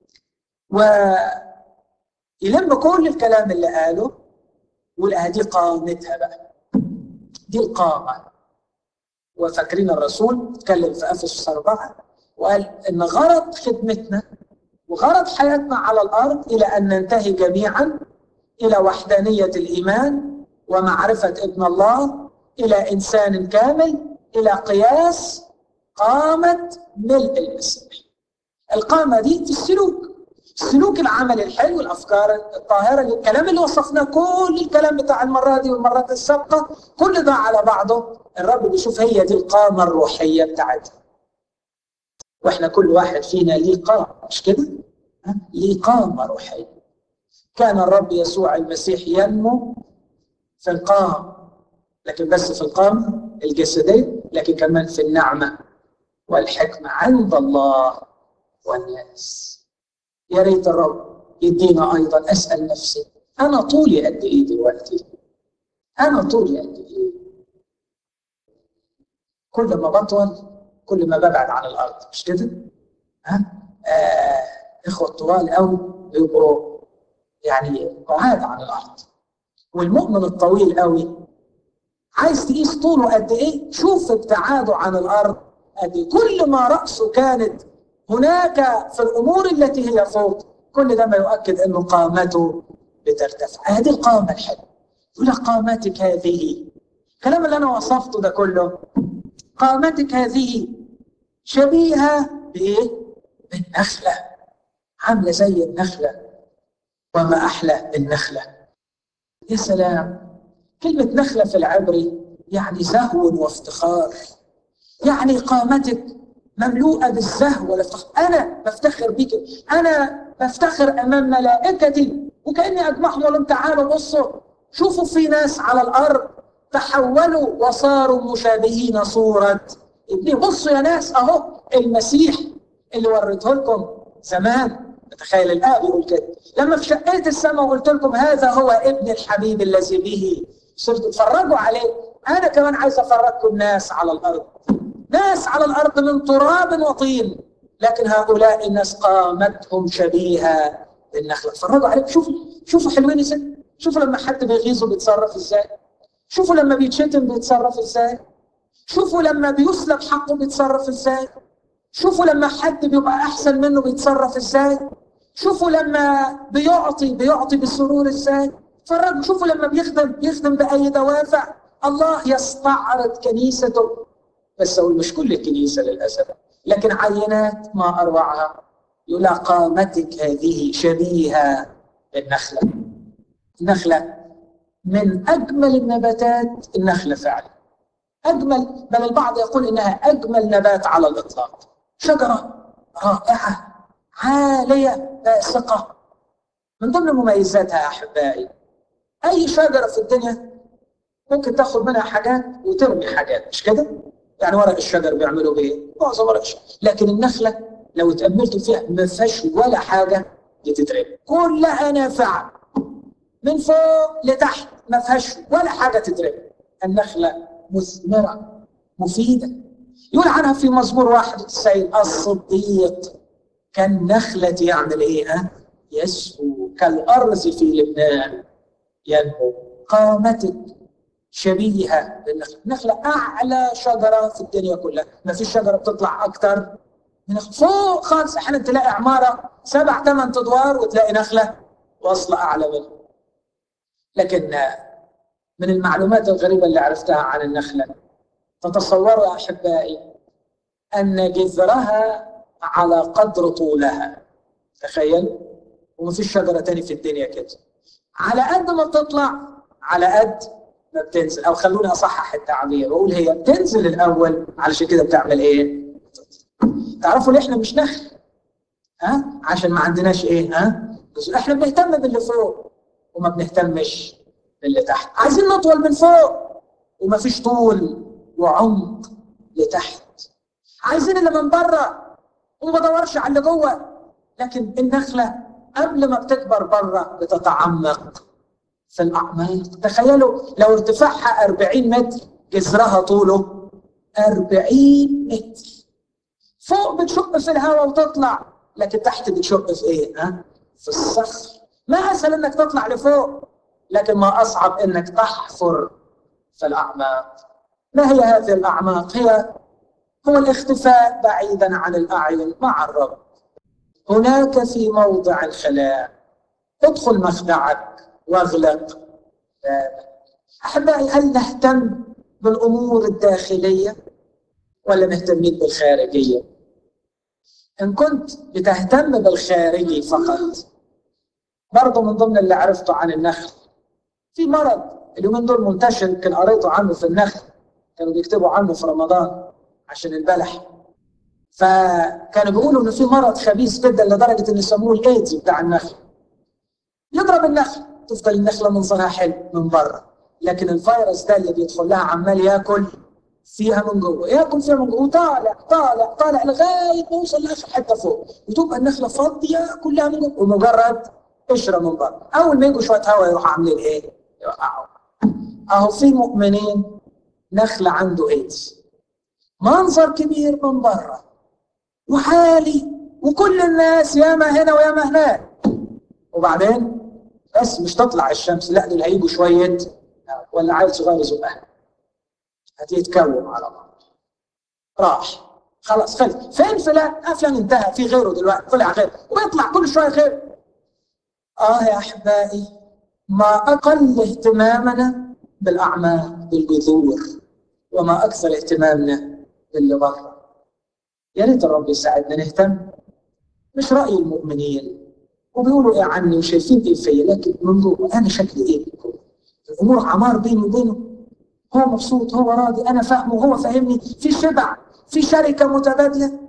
ويلم كل الكلام اللي قاله ويقول دي قامتها بقى دي القامة وفاكرين الرسول اتكلم في افسس أربعة وقال ان غرض خدمتنا وغرض حياتنا على الارض الى ان ننتهي جميعا الى وحدانيه الايمان ومعرفه ابن الله الى انسان كامل الى قياس قامة ملء المسيح القامة دي في السلوك سلوك العمل الحلو الافكار الطاهره الكلام اللي وصفناه كل الكلام بتاع المره دي والمرات السابقه كل ده على بعضه الرب بيشوف هي دي القامه الروحيه بتاعتها واحنا كل واحد فينا ليه قامه مش كده؟ ليه قامه روحيه كان الرب يسوع المسيح ينمو في القام لكن بس في القامه الجسديه لكن كمان في النعمه والحكمة عند الله والناس يا ريت الرب يدينا أيضا أسأل نفسي أنا طولي قد إيه دلوقتي؟ أنا طولي قد إيه؟ كل ما بطول كل ما ببعد عن الأرض مش كده؟ ها؟ آه إخوة طوال أوي بيبقوا يعني بعاد عن الأرض والمؤمن الطويل قوي عايز تقيس طوله قد ايه شوف ابتعاده عن الارض أدي كل ما رأسه كانت هناك في الأمور التي هي فوق كل ده ما يؤكد أنه قامته بترتفع هذه القامة الحلوة يقول قامتك هذه الكلام اللي أنا وصفته ده كله قامتك هذه شبيهة بإيه؟ بالنخلة عاملة زي النخلة وما أحلى النخلة يا سلام كلمة نخلة في العبري يعني زهو وافتخار يعني قامتك مملوءة بالزهو والافتخار أنا بفتخر بك أنا بفتخر أمام ملائكتي وكأني أجمعهم لهم تعالوا بصوا شوفوا في ناس على الأرض تحولوا وصاروا مشابهين صورة ابني بصوا يا ناس أهو المسيح اللي وريته لكم زمان تخيل الآب يقول كده لما في شقيت السماء وقلت لكم هذا هو ابن الحبيب الذي به صرت تتفرجوا عليه أنا كمان عايز أفرجكم ناس على الأرض ناس على الأرض من تراب وطين لكن هؤلاء الناس قامتهم شبيهة بالنخلة اتفرجوا عليك شوفوا شوفوا حلوين ازاي شوفوا لما حد بيغيظه بيتصرف ازاي شوفوا لما بيتشتم بيتصرف ازاي شوفوا لما بيسلب حقه بيتصرف ازاي شوفوا لما حد بيبقى احسن منه بيتصرف ازاي شوفوا لما بيعطي بيعطي بالسرور ازاي اتفرجوا شوفوا لما بيخدم بيخدم باي دوافع الله يستعرض كنيسته بس هو مش كل الكنيسة للأسف لكن عينات ما أروعها يقول قامتك هذه شبيهة بالنخلة النخلة من أجمل النباتات النخلة فعلا أجمل بل البعض يقول إنها أجمل نبات على الإطلاق شجرة رائعة عالية باسقة من ضمن مميزاتها يا أحبائي أي شجرة في الدنيا ممكن تاخد منها حاجات وترمي حاجات مش كده؟ يعني ورق الشجر بيعملوا بإيه؟ معظم ورق الشجر لكن النخلة لو اتأملتوا فيها ما فيهاش ولا حاجة بتترمي كلها نافعة من فوق لتحت ما فيهاش ولا حاجة تترمي النخلة مثمرة مفيدة يقول عنها في مزمور 91 الصديق كالنخلة يعمل ايه ها؟ يسهو كالأرز في لبنان ينمو قامتك شبيهة بالنخلة النخلة أعلى شجرة في الدنيا كلها ما فيش شجرة بتطلع أكتر من فوق خالص أحيانا تلاقي عمارة سبع ثمان أدوار وتلاقي نخلة واصلة أعلى منها لكن من المعلومات الغريبة اللي عرفتها عن النخلة تتصوروا يا أحبائي أن جذرها على قدر طولها تخيل وما فيش شجرة تاني في الدنيا كده على قد ما بتطلع على قد ما بتنزل أو خلوني أصحح التعبير وأقول هي بتنزل الأول علشان كده بتعمل إيه؟ تعرفوا ليه إحنا مش نخل ها؟ عشان ما عندناش إيه ها؟ إحنا بنهتم باللي فوق وما بنهتمش باللي تحت عايزين نطول من فوق وما فيش طول وعمق لتحت عايزين اللي من بره وما بدورش على اللي جوه لكن النخله قبل ما بتكبر بره بتتعمق في الاعماق تخيلوا لو ارتفاعها 40 متر جذرها طوله 40 متر فوق بتشق في الهواء وتطلع لكن تحت بتشق في ايه؟ ها؟ في الصخر ما اسهل انك تطلع لفوق لكن ما اصعب انك تحفر في الاعماق ما هي هذه الاعماق؟ هي هو الاختفاء بعيدا عن الاعين مع الرب هناك في موضع الخلاء ادخل مخدعك واغلق بابك احبائي هل نهتم بالامور الداخليه ولا مهتمين بالخارجيه ان كنت بتهتم بالخارجي فقط برضه من ضمن اللي عرفته عن النخل في مرض اليومين دول منتشر يمكن قريته عنه في النخل كانوا بيكتبوا عنه في رمضان عشان البلح فكانوا بيقولوا ان في مرض خبيث جدا لدرجه ان يسموه الايدز بتاع النخل يضرب النخل تفضل النخله منظرها حلو من بره لكن الفيروس ده اللي بيدخل لها عمال ياكل فيها من جوه ياكل فيها من جوه وطالع طالع طالع لغايه ما يوصل لاخر حته فوق وتبقى النخله فاضيه كلها من جوه ومجرد قشره من بره اول ما يجوا شويه هواء يروحوا عاملين ايه؟ يوقعوا اهو في مؤمنين نخله عنده ايدز منظر كبير من بره وحالي وكل الناس ياما هنا وياما هناك وبعدين بس مش تطلع الشمس لا دول هيجوا شويه ولا عيل صغير يزقها هتتكوم على بعض راح خلاص خلص فين فلان؟ آه فلان انتهى في غيره دلوقتي طلع غيره ويطلع كل شويه غيره اه يا احبائي ما اقل اهتمامنا بالاعماق بالجذور وما اكثر اهتمامنا باللي بره يا ريت الرب يساعدنا نهتم مش راي المؤمنين وبيقولوا ايه عني وشايفين ايه فيا لكن من جوه انا شكلي ايه الامور عمار بيني وبينه هو مبسوط هو راضي انا فاهمه وهو فاهمني في شبع في شركه متبادله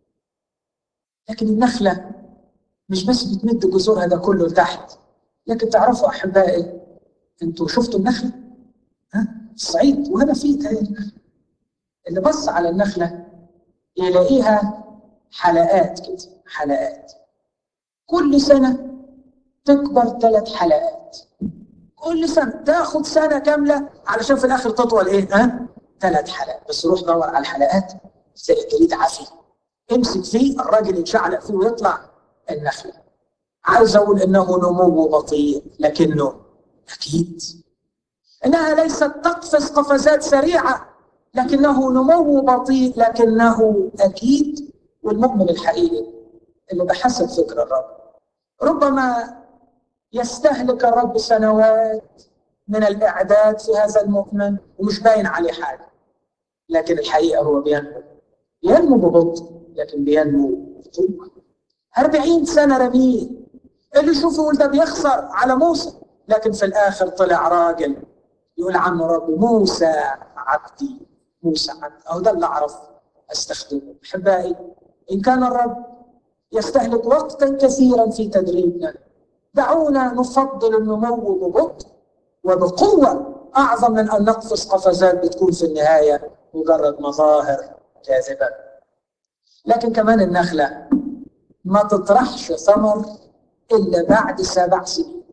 لكن النخله مش بس بتمد جذورها ده كله لتحت لكن تعرفوا احبائي انتوا شفتوا النخله ها الصعيد وهنا في النخله اللي بص على النخله يلاقيها حلقات كده حلقات كل سنه تكبر ثلاث حلقات كل سنه تاخد سنه كامله علشان في الاخر تطول ايه ها ثلاث حلقات بس روح دور على الحلقات تلاقي الجليد عافي امسك فيه الراجل يتشعلق فيه ويطلع النخله عايز اقول انه نمو بطيء لكنه اكيد انها ليست تقفز قفزات سريعه لكنه نمو بطيء لكنه اكيد والمؤمن الحقيقي اللي بحسب فكر الرب ربما يستهلك الرب سنوات من الاعداد في هذا المؤمن ومش باين عليه حاجه لكن الحقيقه هو بينمو ينمو ببطء لكن بينمو بقوه 40 سنه رميه اللي يشوف يقول ده بيخسر على موسى لكن في الاخر طلع راجل يقول عنه رب موسى عبدي موسى عنه أو ده اللي أعرف أستخدمه أحبائي إن كان الرب يستهلك وقتا كثيرا في تدريبنا دعونا نفضل النمو ببطء وبقوة أعظم من أن نقفز قفزات بتكون في النهاية مجرد مظاهر كاذبة لكن كمان النخلة ما تطرحش ثمر إلا بعد سبع سنين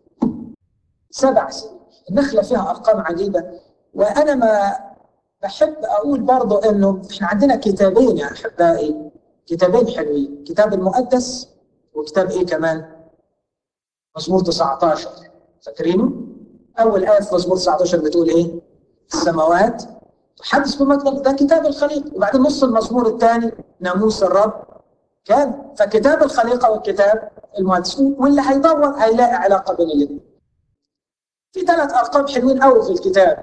سبع سنين النخلة فيها أرقام عجيبة وأنا ما بحب أقول برضو إنه إحنا عندنا كتابين يا أحبائي كتابين حلوين كتاب المقدس وكتاب إيه كمان مزمور 19 فاكرينه؟ أول آية في مزمور 19 بتقول إيه؟ السماوات تحدث بمجد ده كتاب الخليقة وبعدين نص المزمور الثاني ناموس الرب كان فكتاب الخليقة والكتاب المقدس واللي هيدور هيلاقي علاقة بين الاثنين في ثلاث أرقام حلوين قوي في الكتاب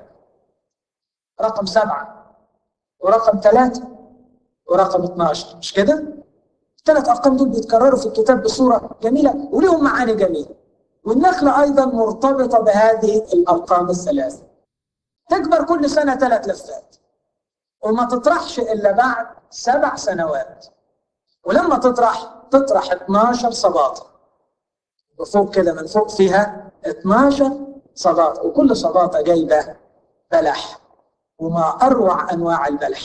رقم سبعة ورقم ثلاثة ورقم 12 مش كده؟ الثلاث أرقام دول بيتكرروا في الكتاب بصورة جميلة وليهم معاني جميلة والنخلة أيضا مرتبطة بهذه الأرقام الثلاثة تكبر كل سنة ثلاث لفات وما تطرحش إلا بعد سبع سنوات ولما تطرح تطرح 12 صباطة وفوق كده من فوق فيها 12 صباطة وكل صباطة جايبة بلح وما أروع أنواع البلح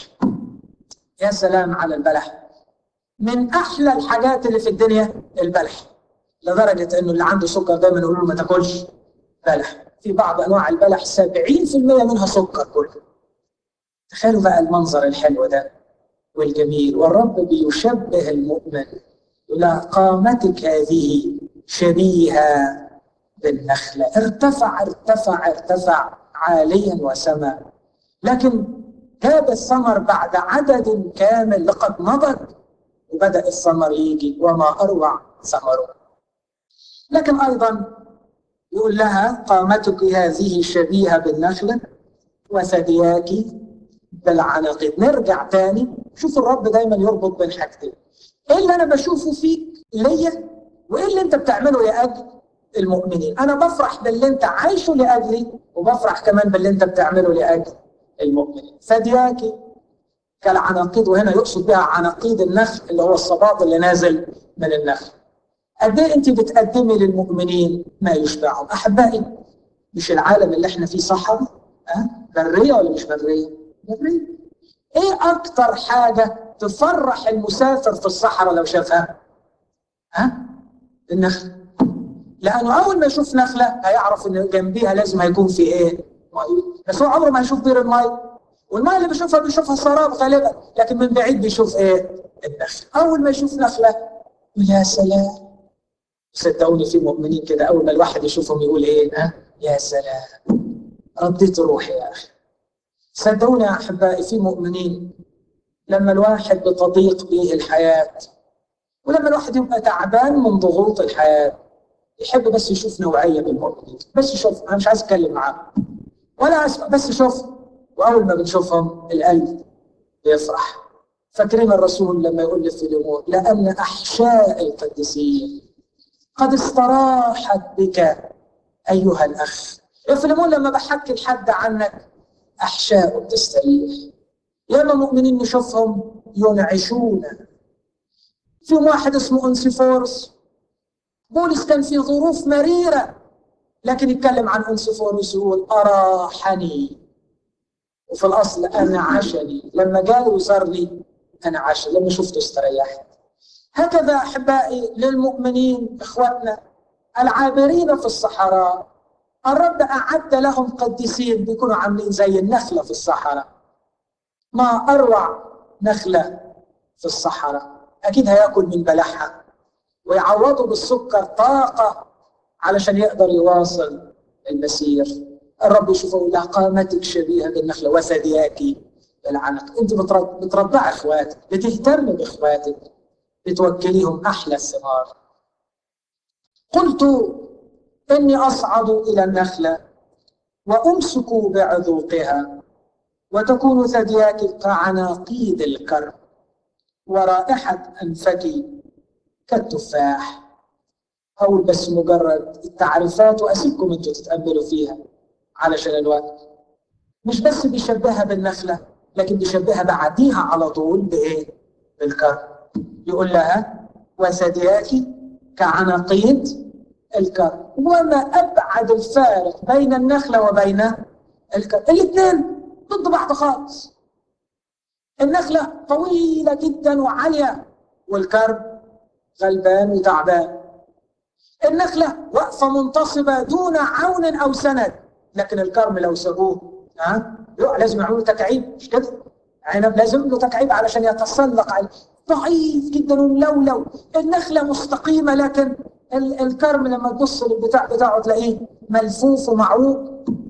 يا سلام على البلح من أحلى الحاجات اللي في الدنيا البلح لدرجة إنه اللي عنده سكر دايما يقول له ما تاكلش بلح في بعض أنواع البلح 70% منها سكر كله تخيلوا بقى المنظر الحلو ده والجميل والرب بيشبه المؤمن إلى قامتك هذه شبيهة بالنخلة ارتفع ارتفع ارتفع عاليا وسما لكن جاب الثمر بعد عدد كامل لقد مضت وبدأ الثمر يجي وما أروع ثمره لكن أيضا يقول لها قامتك هذه شبيهة بالنخلة وثدياك بالعناقيد نرجع تاني شوف الرب دايما يربط بين حاجتين ايه اللي انا بشوفه فيك ليا وايه اللي انت بتعمله لاجل المؤمنين انا بفرح باللي انت عايشه لاجلي وبفرح كمان باللي انت بتعمله لاجل المؤمنين ثدياك كالعناقيد وهنا يقصد بها عناقيد النخل اللي هو الصباط اللي نازل من النخل قد ايه انت بتقدمي للمؤمنين ما يشبعهم احبائي مش العالم اللي احنا فيه صحراء أه؟ بريه ولا مش بريه؟ بريه ايه اكتر حاجه تفرح المسافر في الصحراء لو شافها؟ ها؟ أه؟ النخل لانه اول ما يشوف نخله هيعرف ان جنبيها لازم هيكون في ايه؟ ميه بس هو عمره ما هيشوف بير الميه والميه اللي بيشوفها بيشوفها سراب غالبا لكن من بعيد بيشوف ايه؟ النخل اول ما يشوف نخله يا سلام صدقوني في مؤمنين كده اول ما الواحد يشوفهم يقول ايه ها يا سلام رديت روحي يا اخي صدقوني يا احبائي في مؤمنين لما الواحد بتضيق به الحياه ولما الواحد يبقى تعبان من ضغوط الحياه يحب بس يشوف نوعيه من المؤمنين بس يشوف انا مش عايز اتكلم معاهم ولا اسمع بس يشوف واول ما بنشوفهم القلب بيفرح فاكرين الرسول لما يقول لفيليمون لان احشاء القديسين قد استراحت بك أيها الأخ يا فيلمون لما بحكي لحد عنك أحشاء بتستريح ياما مؤمنين نشوفهم ينعشون في واحد اسمه أنسيفورس بولس كان في ظروف مريرة لكن يتكلم عن أنسيفورس يقول أراحني وفي الأصل أنعشني لما جاء وزار لي أنعش لما شفته استريحت هكذا احبائي للمؤمنين اخوتنا العابرين في الصحراء الرب اعد لهم قديسين بيكونوا عاملين زي النخله في الصحراء ما اروع نخله في الصحراء اكيد هياكل من بلحها ويعوضوا بالسكر طاقه علشان يقدر يواصل المسير الرب يشوفه لا قامتك شبيهه بالنخله وثدياك بالعنق انت بترضع اخواتك بتهتم باخواتك بتوكليهم أحلى الثمار قلت إني أصعد إلى النخلة وأمسك بعذوقها وتكون ثدياك كعناقيد الكرم ورائحة أنفك كالتفاح أقول بس مجرد التعريفات وأسيبكم أنتوا تتأملوا فيها علشان الوقت مش بس بيشبهها بالنخلة لكن بيشبهها بعديها على طول بايه؟ بالكرم يقول لها وثدياك كعناقيد الكرم وما ابعد الفارق بين النخله وبين الكرم الاثنين ضد بعض خالص النخله طويله جدا وعاليه والكرم غلبان وتعبان النخله واقفه منتصبه دون عون او سند لكن الكرم لو سابوه ها لازم يعملوا تكعيب مش كده عنب لازم له تكعيب علشان يتسلق عليه ضعيف جدا وملولو النخله مستقيمه لكن الكرم لما تبص للبتاع بتاعه تلاقيه ملفوف ومعروق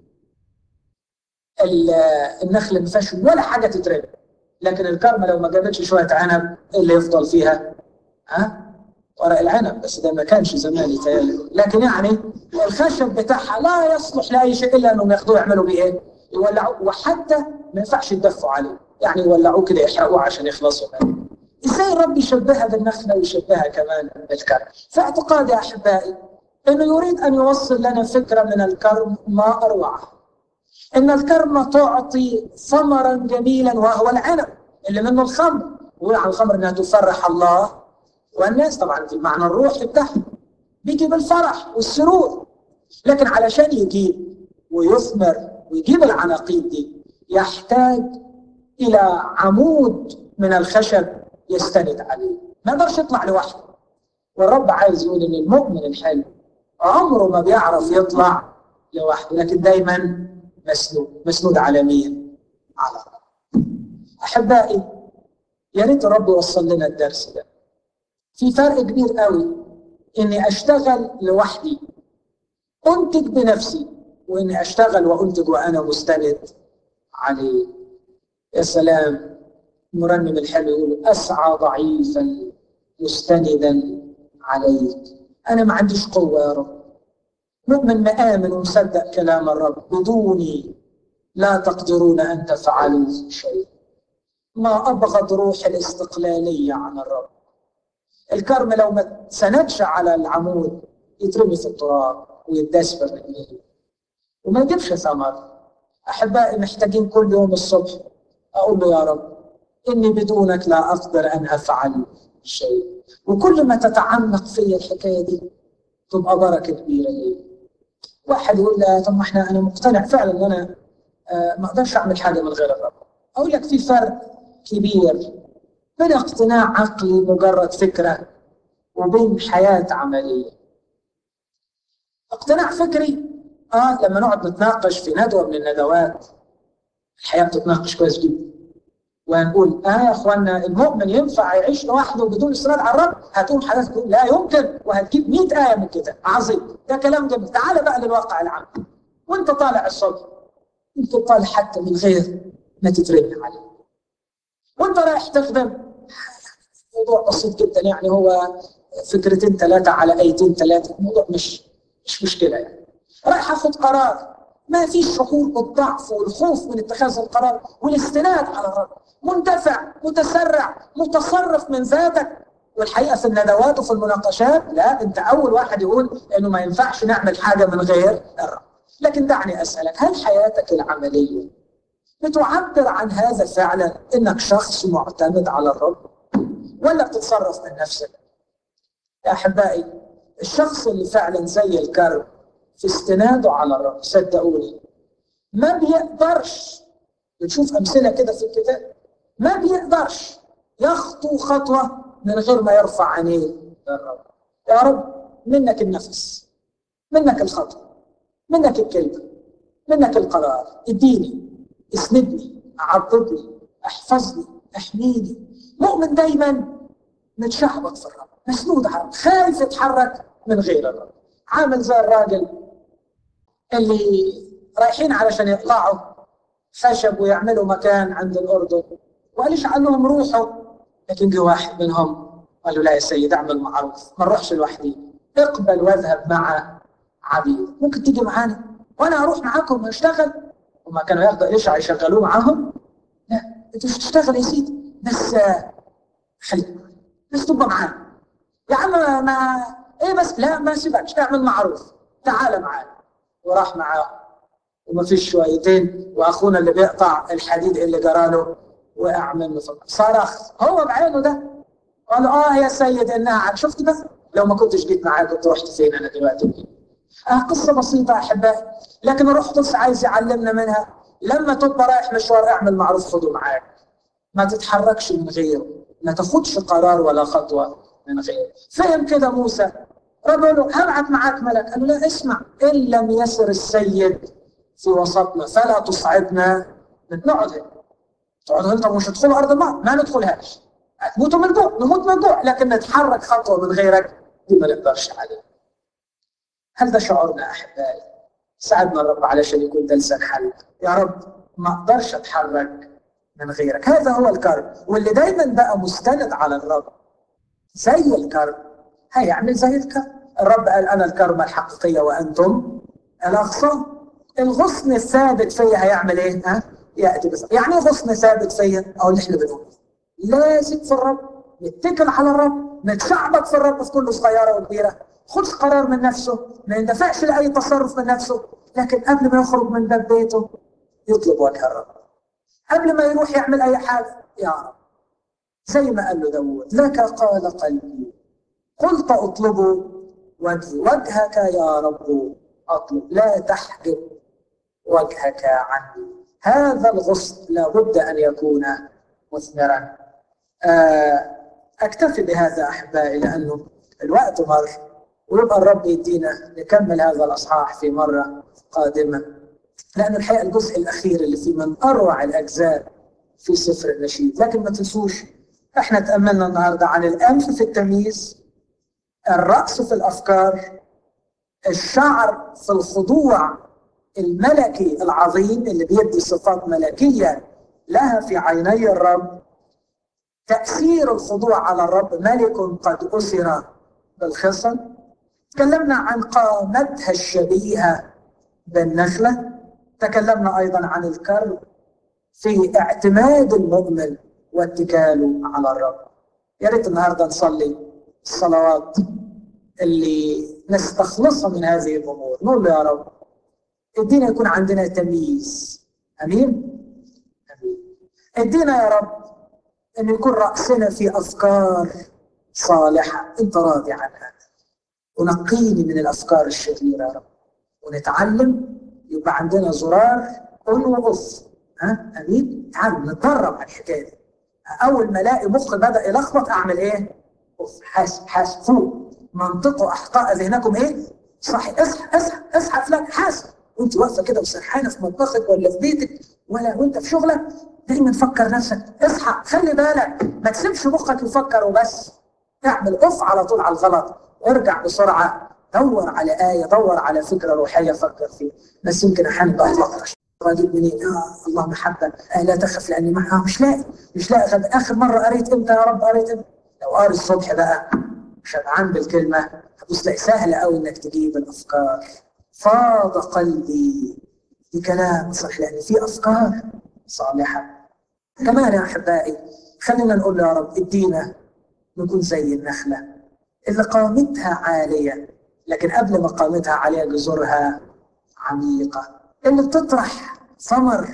النخل ما فيهاش ولا حاجه تترمي لكن الكرمه لو ما جابتش شويه عنب اللي يفضل فيها ها ورق العنب بس ده ما كانش زمان يتهيألي لكن يعني الخشب بتاعها لا يصلح لاي شيء الا انهم ياخدوه يعملوا بيه ايه؟ يولعوه وحتى ما ينفعش يدفوا عليه يعني يولعوه كده يحرقوه عشان يخلصوا منه ازاي الرب يشبهها بالنخله ويشبهها كمان بالكرم في اعتقادي احبائي انه يريد ان يوصل لنا فكره من الكرم ما اروعه ان الكرمه تعطي ثمرا جميلا وهو العنب اللي منه الخمر ويقول عن الخمر انها تفرح الله والناس طبعا في المعنى الروحي بتاعها بيجي بالفرح والسرور لكن علشان يجيب ويثمر ويجيب العناقيد دي يحتاج الى عمود من الخشب يستند عليه ما يقدرش يطلع لوحده والرب عايز يقول ان المؤمن الحلو عمره ما بيعرف يطلع لوحده لكن دايما مسنود مسنود على مين؟ على الرب احبائي يا ريت الرب يوصل لنا الدرس ده في فرق كبير قوي اني اشتغل لوحدي انتج بنفسي واني اشتغل وانتج وانا مستند عليه يا سلام المرنم الحلو يقول اسعى ضعيفا مستندا عليك انا ما عنديش قوه يا رب مؤمن مآمن ومصدق كلام الرب بدوني لا تقدرون ان تفعلوا شيء ما ابغض روح الاستقلاليه عن الرب الكرم لو ما سندش على العمود يترمي في التراب ويداس في الرجلين وما يجيبش ثمر احبائي محتاجين كل يوم الصبح اقول له يا رب اني بدونك لا اقدر ان افعل شيء وكل ما تتعمق في الحكايه دي تبقى بركه كبيره لي واحد يقول لا طب ما احنا انا مقتنع فعلا ان انا آه ما اقدرش اعمل حاجه من غير الرب اقول لك في فرق كبير بين اقتناع عقلي مجرد فكره وبين حياه عمليه اقتناع فكري اه لما نقعد نتناقش في ندوه من الندوات الحياه بتتناقش كويس جدا ونقول اه يا اخوانا المؤمن ينفع يعيش لوحده بدون اصرار على الرب هتقوم حضرتك تقول لا يمكن وهتجيب 100 ايه من كده عظيم ده كلام جميل تعال بقى للواقع العام وانت طالع الصبح انت طالع حتى من غير ما تترمي عليه وانت رايح تخدم موضوع بسيط جدا يعني هو فكرتين ثلاثه على ايتين ثلاثه الموضوع مش مش مشكله يعني رايح اخد قرار ما فيش شعور بالضعف والخوف من اتخاذ القرار والاستناد على الرب مندفع متسرع متصرف من ذاتك والحقيقه في الندوات وفي المناقشات لا انت اول واحد يقول انه ما ينفعش نعمل حاجه من غير الرب لكن دعني اسالك هل حياتك العمليه بتعبر عن هذا فعلا انك شخص معتمد على الرب ولا بتتصرف من نفسك يا احبائي الشخص اللي فعلا زي الكرب في استناده على الرب صدقوني ما بيقدرش بنشوف امثله كده في الكتاب ما بيقدرش يخطو خطوه من غير ما يرفع عينيه للرب يا رب منك النفس منك الخطوه منك الكلمه منك القرار اديني اسندني عضدني احفظني احميني مؤمن دايما متشعبط في الرب مسنود على الرب خايف يتحرك من غير الرب عامل زي الراجل اللي رايحين علشان يطلعوا خشب ويعملوا مكان عند الاردن وقالش عنهم روحوا لكن جه واحد منهم قال له لا يا سيد اعمل معروف ما نروحش لوحدي اقبل واذهب مع عبيد ممكن تيجي معانا وانا اروح معاكم اشتغل هما كانوا ياخدوا ايشع يشغلوه معاهم لا انت مش تشتغل يا سيدي بس خليك بس تبقى معانا يا عم ما ايه بس لا ما سيبكش اعمل معروف تعال معانا وراح معاهم وما فيش شويتين واخونا اللي بيقطع الحديد اللي جراله وقع منه صرخ هو بعينه ده قال اه يا سيد انها شفت بس لو ما كنتش جيت معاك كنت رحت فين انا دلوقتي آه قصه بسيطه احبائي لكن الروح القدس عايز يعلمنا منها لما تبقى رايح مشوار اعمل معروف خده معاك ما تتحركش من غيره ما تاخدش قرار ولا خطوه من غيره فهم كده موسى رب له هبعت معاك ملك قال له لا اسمع ان لم يسر السيد في وسطنا فلا تصعدنا نقعد هنا تقعد هنا طب مش هتدخلوا ارض الله ما ندخلهاش هتموتوا من الجوع نموت من الجوع لكن نتحرك خطوه من غيرك دي ما نقدرش عليها هل ده شعورنا احبائي ساعدنا الرب علشان يكون ده لسان حل يا رب ما اقدرش اتحرك من غيرك هذا هو الكرب واللي دايما بقى مستند على الرب زي الكرب هيعمل زي الكرب الرب قال انا الكرمة الحقيقية وانتم الاغصان الغصن الثابت فيا هيعمل ايه؟ ها؟ ياتي بس يعني ايه غصن ثابت فيا؟ او اللي احنا بنقول لازم في الرب نتكل على الرب نتشعبط في الرب في كل صغيره وكبيره خدش قرار من نفسه ما يندفعش لاي تصرف من نفسه لكن قبل ما يخرج من باب بيته يطلب وجه الرب قبل ما يروح يعمل اي حاجه يا رب زي ما قال له داود لك قال قلبي قلت اطلب وجهي وجهك يا رب اطلب لا تحجب وجهك عني هذا الغصن لابد ان يكون مثمرا اكتفي بهذا احبائي لانه الوقت مر ويبقى الرب يدينا نكمل هذا الاصحاح في مره قادمه لأن الحقيقة الجزء الأخير اللي فيه من أروع الأجزاء في سفر النشيد لكن ما تنسوش احنا تأملنا النهاردة عن الأنف في التمييز الرأس في الأفكار الشعر في الخضوع الملكي العظيم اللي بيدي صفات ملكية لها في عيني الرب تأثير الخضوع على الرب ملك قد أسر بالخصم تكلمنا عن قامتها الشبيهة بالنخلة تكلمنا أيضا عن الكرب في اعتماد المؤمن واتكاله على الرب يا ريت النهارده نصلي الصلوات اللي نستخلصها من هذه الامور نقول له يا رب ادينا يكون عندنا تمييز امين امين ادينا يا رب ان يكون راسنا في افكار صالحه انت راضي عنها ونقيني من الافكار الشريره يا رب ونتعلم يبقى عندنا زرار اون واوف ها امين تعالوا نتدرب على الحكايه دي اول ما الاقي مخي بدا يلخبط اعمل ايه؟ اوف حاسب حاسب فوق منطقوا احقاء ذهنكم ايه؟ صحي اصحى اصحى اصحى فلان حاسب وانت واقفه كده وسرحانه في مطبخك ولا في بيتك ولا وانت في شغلك دايما فكر نفسك اصحى خلي بالك ما تسيبش مخك يفكر وبس اعمل اوف على طول على الغلط ارجع بسرعه دور على آية دور على فكرة روحية فكر فيها بس يمكن أحيانا بقى تفكر اجيب منين؟ آه الله محبة آه لا تخف لأني معها آه مش لاقي مش لاقي غد آخر مرة قريت إمتى يا رب قريت إمتى؟ لو قاري الصبح بقى شبعان بالكلمة هتبص تلاقي سهلة قوي إنك تجيب الأفكار فاض قلبي بكلام صح لأن في أفكار صالحة كمان يا أحبائي خلينا نقول يا رب ادينا نكون زي النخلة اللي قامتها عالية لكن قبل ما قامتها عالية جذورها عميقة اللي بتطرح ثمر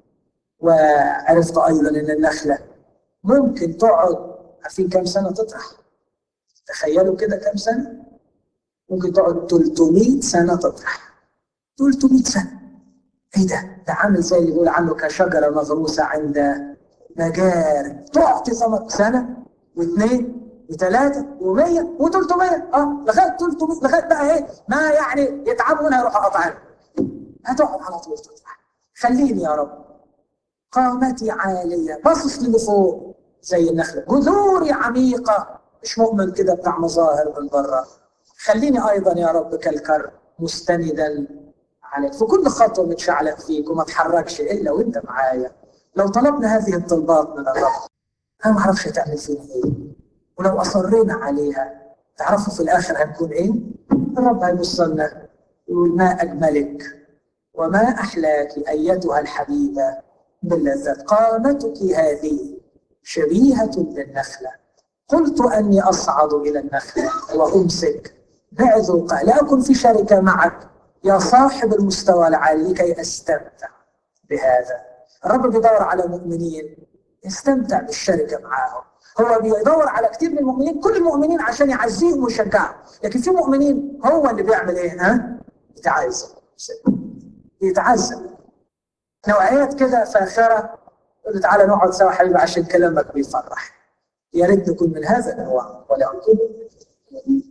وعرفت أيضا إن النخلة ممكن تقعد عارفين كم سنة تطرح تخيلوا كده كم سنة ممكن تقعد 300 سنة تطرح 300 سنة ايه ده؟ ده عامل زي اللي يقول عنه كشجرة مغروسة عند مجاري تعطي ثمر سنة واثنين وثلاثة ومية وثلاثمية اه لغاية 300 لغاية بقى ايه ما يعني يتعبوا هنا يروحوا قطعان هتقعد على طول تطلع خليني يا رب قامتي عالية باصص للي فوق زي النخلة جذوري عميقة مش مؤمن كده بتاع مظاهر من بره خليني أيضا يا رب كالكر مستندا عليك في كل خطوة متشعلق فيك وما اتحركش إلا وأنت معايا لو طلبنا هذه الطلبات من الرب أنا ما أعرفش تعمل فينا إيه ولو أصرينا عليها تعرفوا في الآخر هنكون إيه؟ الرب هيبص لنا يقول ما أجملك وما أحلاك أيتها الحبيبة باللذات قامتك هذه شبيهة بالنخلة قلت أني أصعد إلى النخلة وأمسك بعذق لا أكن في شركة معك يا صاحب المستوى العالي لكي استمتع بهذا الرب بيدور على مؤمنين يستمتع بالشركه معاهم هو بيدور على كثير من المؤمنين كل المؤمنين عشان يعزيهم ويشجعهم لكن في مؤمنين هو اللي بيعمل ايه ها يتعزى يتعزى نوعيات كده فاخره يقول تعالى نقعد سوا حبيبي عشان كلامك بيفرح يا ريت نكون من هذا النوع ولا نكون